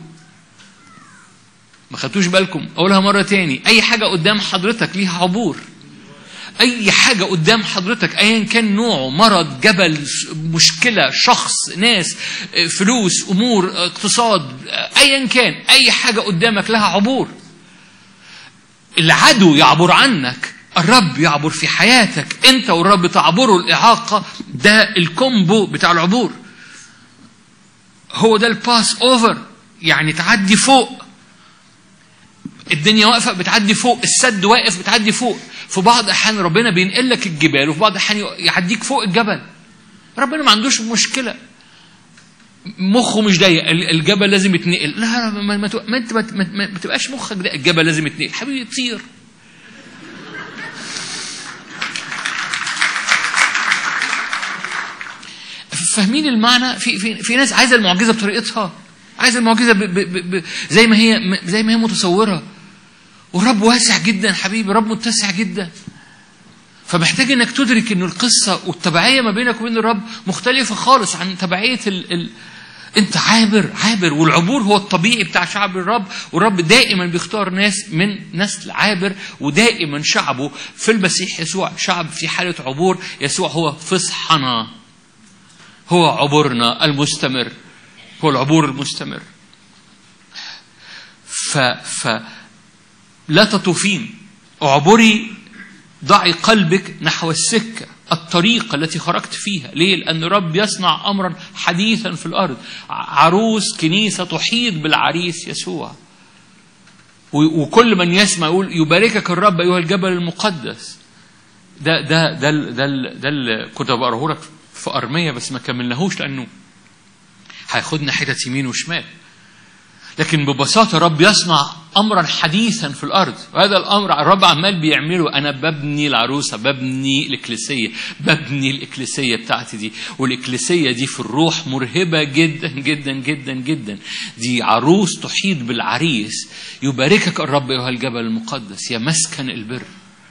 ما خدتوش بالكم اقولها مره تاني اي حاجه قدام حضرتك ليها عبور اي حاجه قدام حضرتك ايا كان نوعه مرض جبل مشكله شخص ناس فلوس امور اقتصاد ايا كان اي حاجه قدامك لها عبور العدو يعبر عنك الرب يعبر في حياتك انت والرب تعبروا الاعاقه ده الكومبو بتاع العبور هو ده الباس اوفر يعني تعدي فوق الدنيا واقفه بتعدي فوق السد واقف بتعدي فوق في بعض الاحيان ربنا بينقل لك الجبال وفي بعض الاحيان يعديك فوق الجبل ربنا ما عندوش مشكله مخه مش ضيق الجبل لازم يتنقل لا لا ما, ما, ما انت ما, ما, ما تبقاش مخك ده الجبل لازم يتنقل حبيبي طير فاهمين المعنى في في في ناس عايزه المعجزه بطريقتها عايزه المعجزه ب ب ب زي ما هي زي ما هي متصوره والرب واسع جدا حبيبي الرب متسع جدا فمحتاج انك تدرك ان القصه والتبعيه ما بينك وبين الرب مختلفه خالص عن تبعيه ال... ال... انت عابر عابر والعبور هو الطبيعي بتاع شعب الرب والرب دائما بيختار ناس من نسل عابر ودائما شعبه في المسيح يسوع شعب في حاله عبور يسوع هو فصحنا هو عبورنا المستمر هو العبور المستمر ف, ف لا تطوفين اعبري ضعي قلبك نحو السكة الطريقة التي خرجت فيها ليه؟ لأن الرب يصنع أمرا حديثا في الأرض عروس كنيسة تحيط بالعريس يسوع وكل من يسمع يقول يباركك الرب أيها الجبل المقدس ده ده ده ده, ده اللي كنت بقراه لك في أرمية بس ما كملناهوش لأنه هياخدنا حتت يمين وشمال لكن ببساطة الرب يصنع أمرا حديثا في الأرض وهذا الأمر الرب عمال بيعمله أنا ببني العروسة ببني الإكليسية ببني الإكليسية بتاعتي دي والإكليسية دي في الروح مرهبة جدا جدا جدا جدا دي عروس تحيط بالعريس يباركك الرب أيها الجبل المقدس يا مسكن البر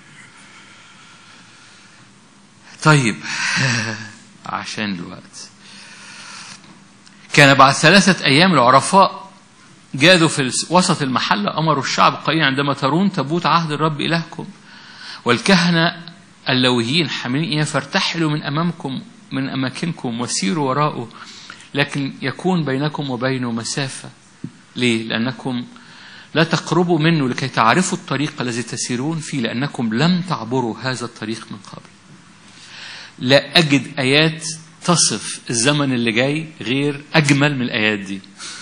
طيب عشان الوقت كان بعد ثلاثة أيام العرفاء جاذوا في وسط المحلة أمروا الشعب قائلين عندما ترون تابوت عهد الرب إلهكم والكهنة اللويين حاملين إياه فارتحلوا من أمامكم من أماكنكم وسيروا وراءه لكن يكون بينكم وبينه مسافة ليه؟ لأنكم لا تقربوا منه لكي تعرفوا الطريق الذي تسيرون فيه لأنكم لم تعبروا هذا الطريق من قبل لا أجد آيات تصف الزمن اللي جاي غير أجمل من الآيات دي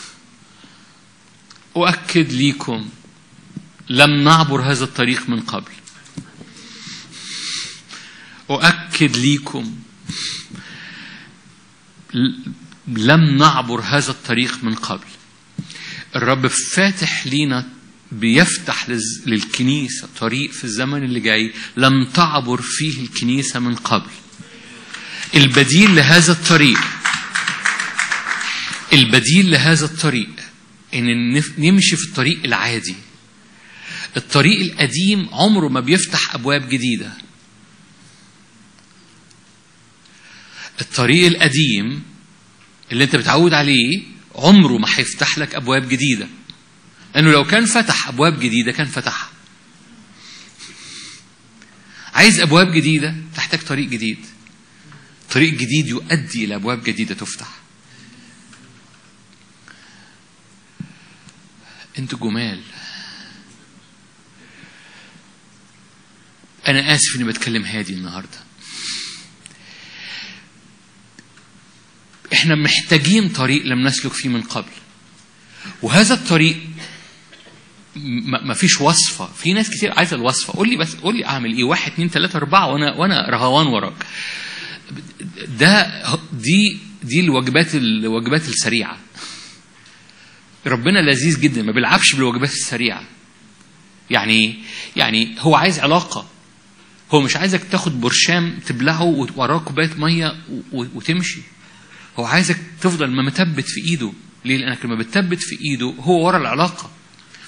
أؤكد ليكم لم نعبر هذا الطريق من قبل أؤكد ليكم لم نعبر هذا الطريق من قبل الرب فاتح لينا بيفتح للكنيسة طريق في الزمن اللي جاي لم تعبر فيه الكنيسة من قبل البديل لهذا الطريق البديل لهذا الطريق ان نمشي في الطريق العادي الطريق القديم عمره ما بيفتح ابواب جديده الطريق القديم اللي انت بتعود عليه عمره ما هيفتح لك ابواب جديده لانه لو كان فتح ابواب جديده كان فتحها عايز ابواب جديده تحتاج طريق جديد طريق جديد يؤدي الى ابواب جديده تفتح انتوا جمال انا اسف اني بتكلم هادي النهارده احنا محتاجين طريق لم نسلك فيه من قبل وهذا الطريق ما فيش وصفة في ناس كتير عايزة الوصفة قول لي بس قول لي أعمل إيه واحد اتنين تلاتة أربعة وأنا وأنا رهوان وراك ده دي دي الوجبات الوجبات السريعة ربنا لذيذ جدا ما بيلعبش بالوجبات السريعة يعني يعني هو عايز علاقة هو مش عايزك تاخد برشام تبلعه وراه كوباية مية وتمشي هو عايزك تفضل ما متبت في ايده ليه؟ لانك لما بتثبت في ايده هو ورا العلاقة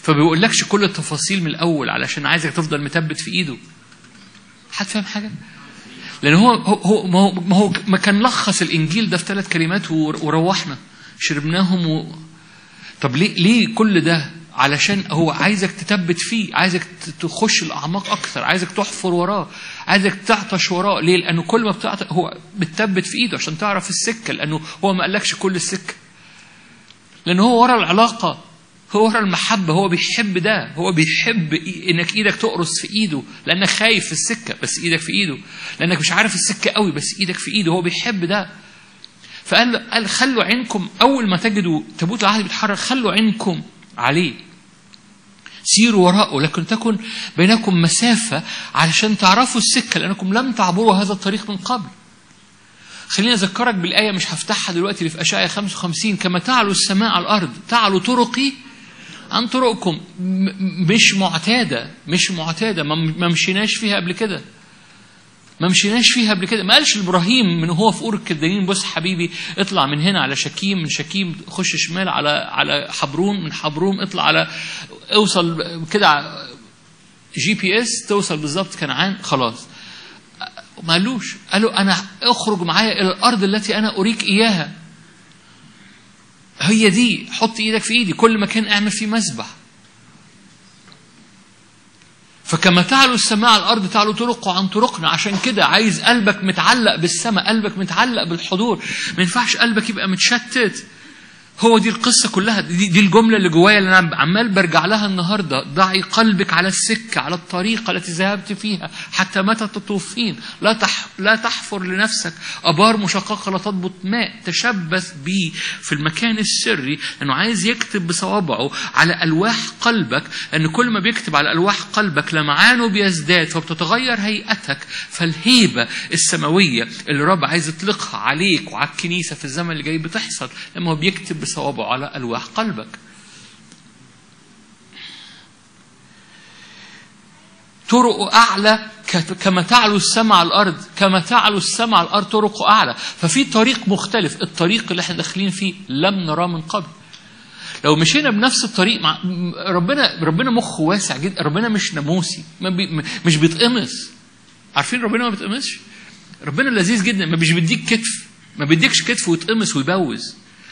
فبيقولكش كل التفاصيل من الاول علشان عايزك تفضل مثبت في ايده حد فاهم حاجه لان هو هو ما هو ما, هو ما كان لخص الانجيل ده في ثلاث كلمات ور- وروحنا شربناهم و... طب ليه ليه كل ده علشان هو عايزك تثبت فيه عايزك ت- تخش الاعماق اكثر عايزك تحفر وراه عايزك تعطش وراه ليه لانه كل ما بتعطش هو بتثبت في ايده عشان تعرف السكه لانه هو ما قالكش كل السكه لان هو ورا العلاقه هو ورا المحبه هو بيحب ده هو بيحب إي- انك ايدك تقرص في ايده لانك خايف في السكه بس ايدك في ايده لانك مش عارف السكه قوي بس ايدك في ايده هو بيحب ده فقال قال خلوا عينكم اول ما تجدوا تابوت العهد بيتحرك خلوا عينكم عليه سيروا وراءه لكن تكن بينكم مسافة علشان تعرفوا السكة لأنكم لم تعبروا هذا الطريق من قبل خليني أذكرك بالآية مش هفتحها دلوقتي اللي في أشعيا 55 كما تعلو السماء على الأرض تعلو طرقي عن طرقكم م- مش معتادة مش معتادة ما ما مشيناش فيها قبل كده ما مشيناش فيها قبل كده ما قالش لابراهيم من هو في اور الكدانين بص حبيبي اطلع من هنا على شكيم من شكيم خش شمال على على حبرون من حبرون اطلع على اوصل كده ع- جي بي اس توصل بالظبط كنعان خلاص ما قالوش قالوا انا اخرج معايا الى الارض التي انا اريك اياها هي دي حط ايدك في ايدي كل مكان اعمل فيه مسبح فكما تعلو السماء على الارض تعلو طرقه عن طرقنا عشان كده عايز قلبك متعلق بالسماء قلبك متعلق بالحضور ما ينفعش قلبك يبقى متشتت هو دي القصة كلها دي, دي الجملة اللي جوايا اللي أنا عمال برجع لها النهاردة ضعي قلبك على السكة على الطريقة التي ذهبت فيها حتى متى تطوفين لا تح لا تحفر لنفسك أبار مشققة لا تضبط ماء تشبث بي في المكان السري لأنه عايز يكتب بصوابعه على ألواح قلبك لأن كل ما بيكتب على ألواح قلبك لمعانه بيزداد فبتتغير هيئتك فالهيبة السماوية اللي الرب عايز يطلقها عليك وعلى الكنيسة في الزمن اللي جاي بتحصل لما هو بيكتب بصوابعه على ألواح قلبك طرق أعلى ك- كما تعلو السماء على الأرض كما تعلو السماء على الأرض طرق أعلى ففي طريق مختلف الطريق اللي احنا داخلين فيه لم نراه من قبل لو مشينا بنفس الطريق مع م- ربنا ربنا مخه واسع جدا ربنا مش ناموسي ما بي م- مش بيتقمص عارفين ربنا ما بيتقمصش ربنا لذيذ جدا ما مش بيديك كتف ما بيديكش كتف ويتقمص ويبوز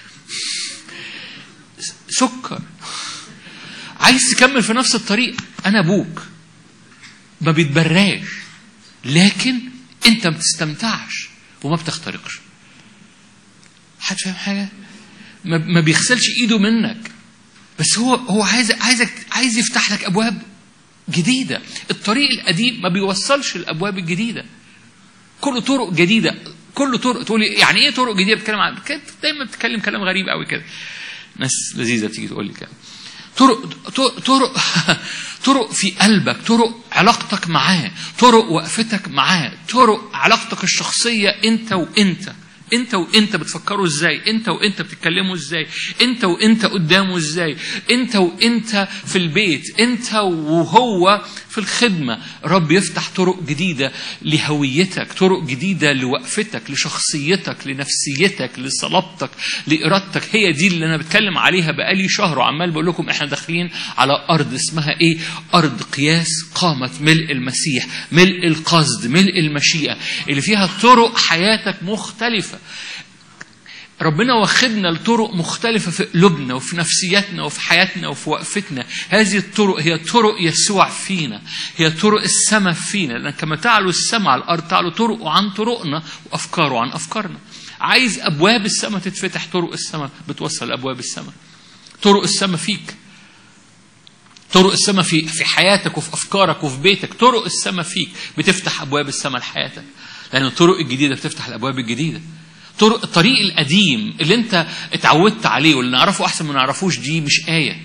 سكر عايز تكمل في نفس الطريق انا ابوك ما بيتبراش لكن انت ما بتستمتعش وما بتخترقش حد فاهم حاجه ما ما بيغسلش ايده منك بس هو هو عايز عايزك عايز يفتح لك ابواب جديده الطريق القديم ما بيوصلش الابواب الجديده كله طرق جديده كله طرق تقول لي يعني ايه طرق جديده بتتكلم عن كده دايما بتتكلم كلام غريب قوي كده ناس لذيذه بتيجي تقول لي كده طرق طرق طرق, طرق في قلبك طرق علاقتك معاه طرق وقفتك معاه طرق علاقتك الشخصيه انت وانت انت وانت بتفكروا ازاي انت وانت بتتكلموا ازاي انت وانت قدامه ازاي انت وانت في البيت انت وهو في الخدمه رب يفتح طرق جديده لهويتك طرق جديده لوقفتك لشخصيتك لنفسيتك لصلابتك لارادتك هي دي اللي انا بتكلم عليها بقالي شهر وعمال بقول لكم احنا داخلين على ارض اسمها ايه ارض قياس قامه ملء المسيح ملء القصد ملء المشيئه اللي فيها طرق حياتك مختلفه ربنا واخدنا لطرق مختلفة في قلوبنا وفي نفسياتنا وفي حياتنا وفي وقفتنا هذه الطرق هي طرق يسوع فينا هي طرق السماء فينا لأن كما تعلو السماء على الأرض تعلو طرقه عن طرقنا وأفكاره عن أفكارنا عايز أبواب السماء تتفتح طرق السماء بتوصل أبواب السماء طرق السماء فيك طرق السماء في في حياتك وفي افكارك وفي بيتك طرق السماء فيك بتفتح ابواب السماء لحياتك لان الطرق الجديده بتفتح الابواب الجديده طرق الطريق القديم اللي انت اتعودت عليه واللي نعرفه احسن ما نعرفوش دي مش ايه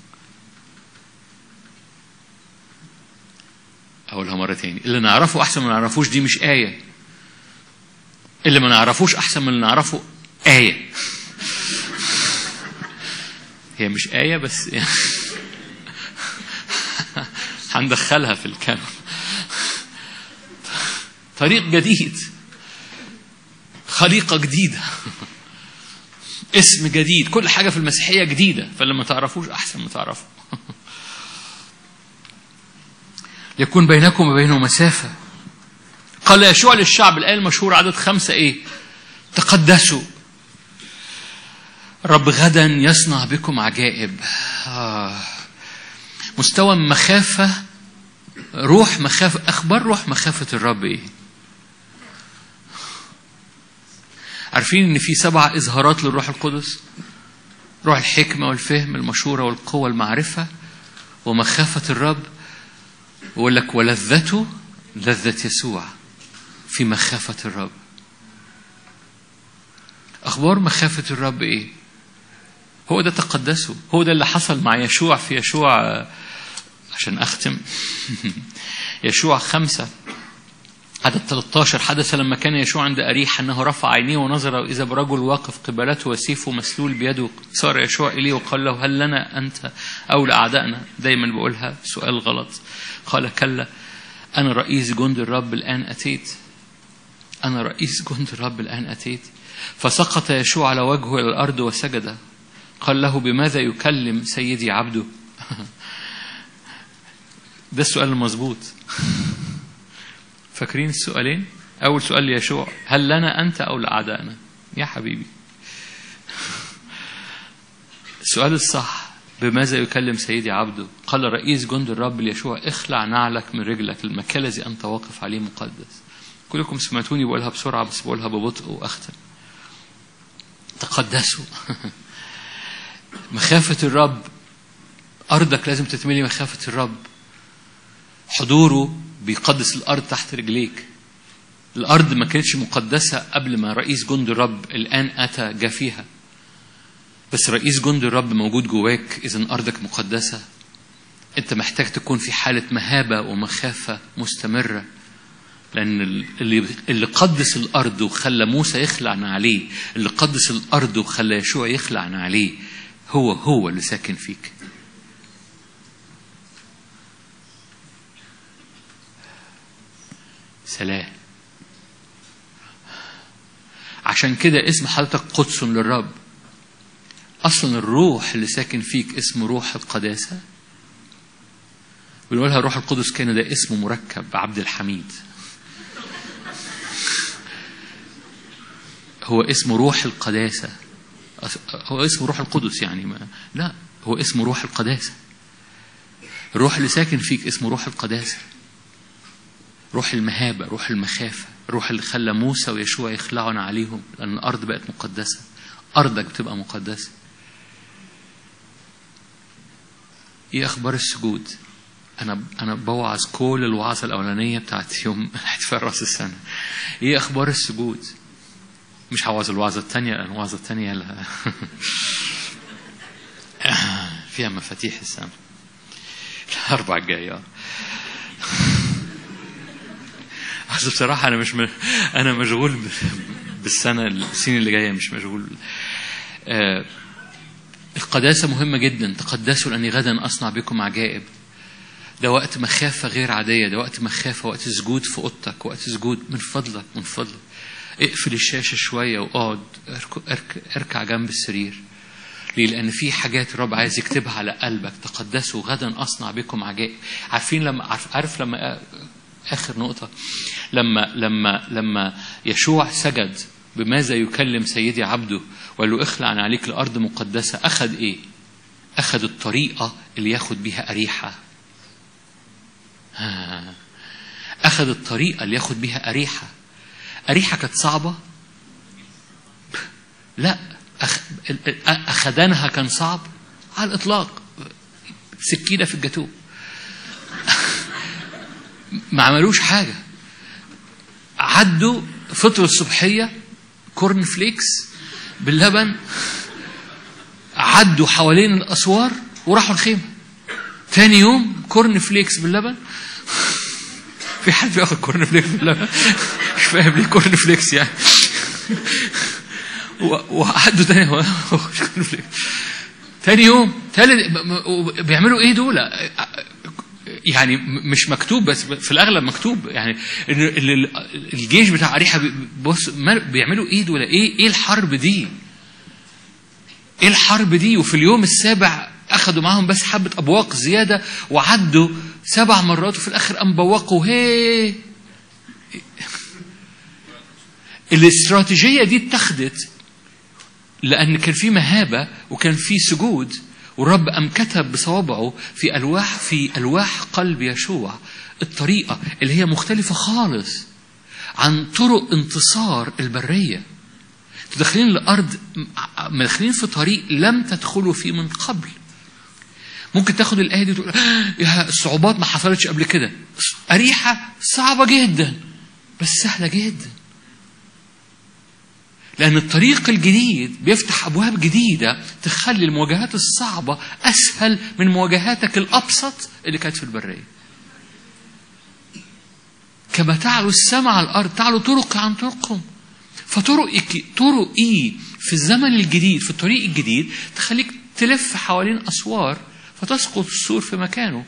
اقولها مره تاني اللي نعرفه احسن ما نعرفوش دي مش ايه اللي ما نعرفوش احسن من اللي نعرفه ايه هي مش ايه بس هندخلها في الكلام طريق جديد خليقة جديدة اسم جديد كل حاجة في المسيحية جديدة فلما تعرفوش أحسن ما تعرفوا يكون بينكم وبينه مسافة قال يشوع للشعب الآية المشهورة عدد خمسة إيه تقدسوا رب غدا يصنع بكم عجائب آه. مستوى مخافة روح مخافة أخبار روح مخافة الرب إيه عارفين إن في سبع إظهارات للروح القدس روح الحكمة والفهم المشورة والقوة المعرفة ومخافة الرب ويقول لك ولذته لذة يسوع في مخافة الرب أخبار مخافة الرب إيه؟ هو ده تقدسه هو ده اللي حصل مع يشوع في يشوع عشان أختم يشوع خمسة عدد 13 حدث لما كان يشوع عند أريح أنه رفع عينيه ونظر وإذا برجل واقف قبلته وسيفه مسلول بيده صار يشوع إليه وقال له هل لنا أنت أو لأعدائنا دايما بقولها سؤال غلط قال كلا أنا رئيس جند الرب الآن أتيت أنا رئيس جند الرب الآن أتيت فسقط يشوع على وجهه إلى الأرض وسجد قال له بماذا يكلم سيدي عبده ده السؤال المظبوط فاكرين السؤالين أول سؤال ليشوع هل لنا أنت أو لأعدائنا يا حبيبي السؤال الصح بماذا يكلم سيدي عبده قال رئيس جند الرب ليشوع اخلع نعلك من رجلك المكان الذي أنت واقف عليه مقدس كلكم سمعتوني بقولها بسرعة بس بقولها ببطء وأختم تقدسوا مخافة الرب أرضك لازم تتملي مخافة الرب حضوره بيقدس الأرض تحت رجليك الأرض ما كانتش مقدسة قبل ما رئيس جند الرب الآن أتى جا فيها بس رئيس جند الرب موجود جواك إذا أرضك مقدسة أنت محتاج تكون في حالة مهابة ومخافة مستمرة لأن اللي اللي قدس الأرض وخلى موسى يخلع عليه اللي قدس الأرض وخلى يشوع يخلع عليه هو هو اللي ساكن فيك سلام عشان كده اسم حضرتك قدس للرب اصلا الروح اللي ساكن فيك اسمه روح القداسه بنقولها روح القدس كان ده اسمه مركب عبد الحميد هو اسمه روح القداسه هو اسمه روح القدس يعني ما لا هو اسمه روح القداسه الروح اللي ساكن فيك اسمه روح القداسه روح المهابة روح المخافة روح اللي خلى موسى ويشوع يخلعون عليهم لأن الأرض بقت مقدسة أرضك بتبقى مقدسة إيه أخبار السجود أنا أنا بوعظ كل الوعظة الأولانية بتاعت يوم احتفال رأس السنة إيه أخبار السجود مش هوعظ الوعظة الثانية لأن الوعظة الثانية لها فيها مفاتيح السماء الأربع الجاية بس بصراحة أنا مش م... أنا مشغول ب... بالسنة السنين اللي جاية مش مشغول آه... القداسة مهمة جدا تقدسوا لأني غدا أصنع بكم عجائب ده وقت مخافة غير عادية ده وقت مخافة وقت سجود في أوضتك وقت سجود من فضلك من فضلك اقفل الشاشة شوية واقعد اركع جنب السرير ليه؟ لأن في حاجات الرب عايز يكتبها على قلبك تقدسوا غدا أصنع بكم عجائب عارفين لما عارف, عارف لما آخر نقطة لما لما لما يشوع سجد بماذا يكلم سيدي عبده وقال له اخلع عن عليك الأرض مقدسة أخذ إيه؟ أخذ الطريقة اللي ياخد بيها أريحة أخذ الطريقة اللي ياخد بيها أريحة أريحة كانت صعبة لا أخ... أخدانها كان صعب على الإطلاق سكينة في الجاتوه ما عملوش حاجة عدوا فطر الصبحية كورن فليكس باللبن عدوا حوالين الأسوار وراحوا الخيمة تاني يوم كورن فليكس باللبن في حد بياخد كورن فليكس باللبن مش فاهم ليه كورن فليكس يعني وعدوا تاني كورن فليكس تاني يوم تالت بيعملوا ايه دول يعني مش مكتوب بس في الاغلب مكتوب يعني الجيش بتاع اريحه بص بيعملوا ايه دول ايه ايه الحرب دي ايه الحرب دي وفي اليوم السابع أخدوا معاهم بس حبة أبواق زيادة وعدوا سبع مرات وفي الآخر قام بوقوا هي الاستراتيجية دي اتخذت لأن كان في مهابة وكان في سجود والرب أم كتب بصوابعه في ألواح في ألواح قلب يشوع الطريقة اللي هي مختلفة خالص عن طرق انتصار البرية داخلين الأرض داخلين في طريق لم تدخلوا فيه من قبل ممكن تاخد الآية دي وتقول يا الصعوبات ما حصلتش قبل كده أريحة صعبة جدا بس سهلة جدا لأن الطريق الجديد بيفتح أبواب جديدة تخلي المواجهات الصعبة أسهل من مواجهاتك الأبسط اللي كانت في البرية. كما تعلو السماء على الأرض تعلو طرق عن طرقهم. فطرق طرق إيه في الزمن الجديد في الطريق الجديد تخليك تلف حوالين أسوار فتسقط السور في مكانه.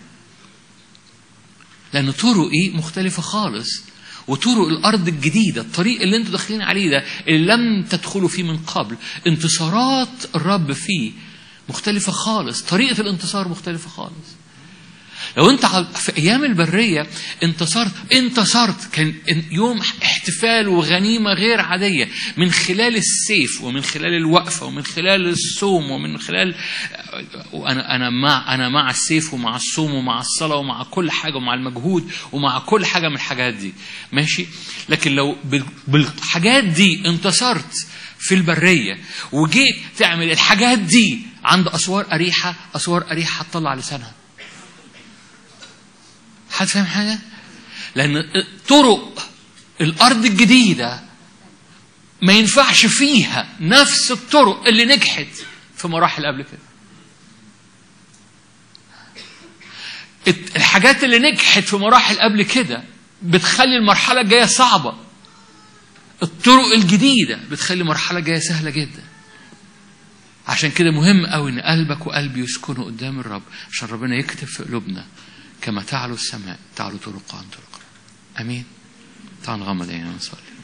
لأن طرق إيه مختلفة خالص. وطرق الارض الجديده الطريق اللي انتوا داخلين عليه ده اللي لم تدخلوا فيه من قبل انتصارات الرب فيه مختلفه خالص طريقه الانتصار مختلفه خالص لو انت في ايام البريه انتصرت انتصرت كان يوم احتفال وغنيمه غير عاديه من خلال السيف ومن خلال الوقفه ومن خلال الصوم ومن خلال وانا انا مع انا مع السيف ومع الصوم ومع الصلاه ومع كل حاجه ومع المجهود ومع كل حاجه من الحاجات دي ماشي لكن لو بالحاجات دي انتصرت في البريه وجيت تعمل الحاجات دي عند اسوار اريحه اسوار اريحه هتطلع لسانها حد فاهم حاجة؟ لأن طرق الأرض الجديدة ما ينفعش فيها نفس الطرق اللي نجحت في مراحل قبل كده. الحاجات اللي نجحت في مراحل قبل كده بتخلي المرحلة الجاية صعبة. الطرق الجديدة بتخلي المرحلة الجاية سهلة جدا. عشان كده مهم قوي ان قلبك وقلبي يسكنوا قدام الرب عشان ربنا يكتب في قلوبنا كما تعلو السماء تعلو طرق عن طرق امين تعال نغمض عينينا ونصلي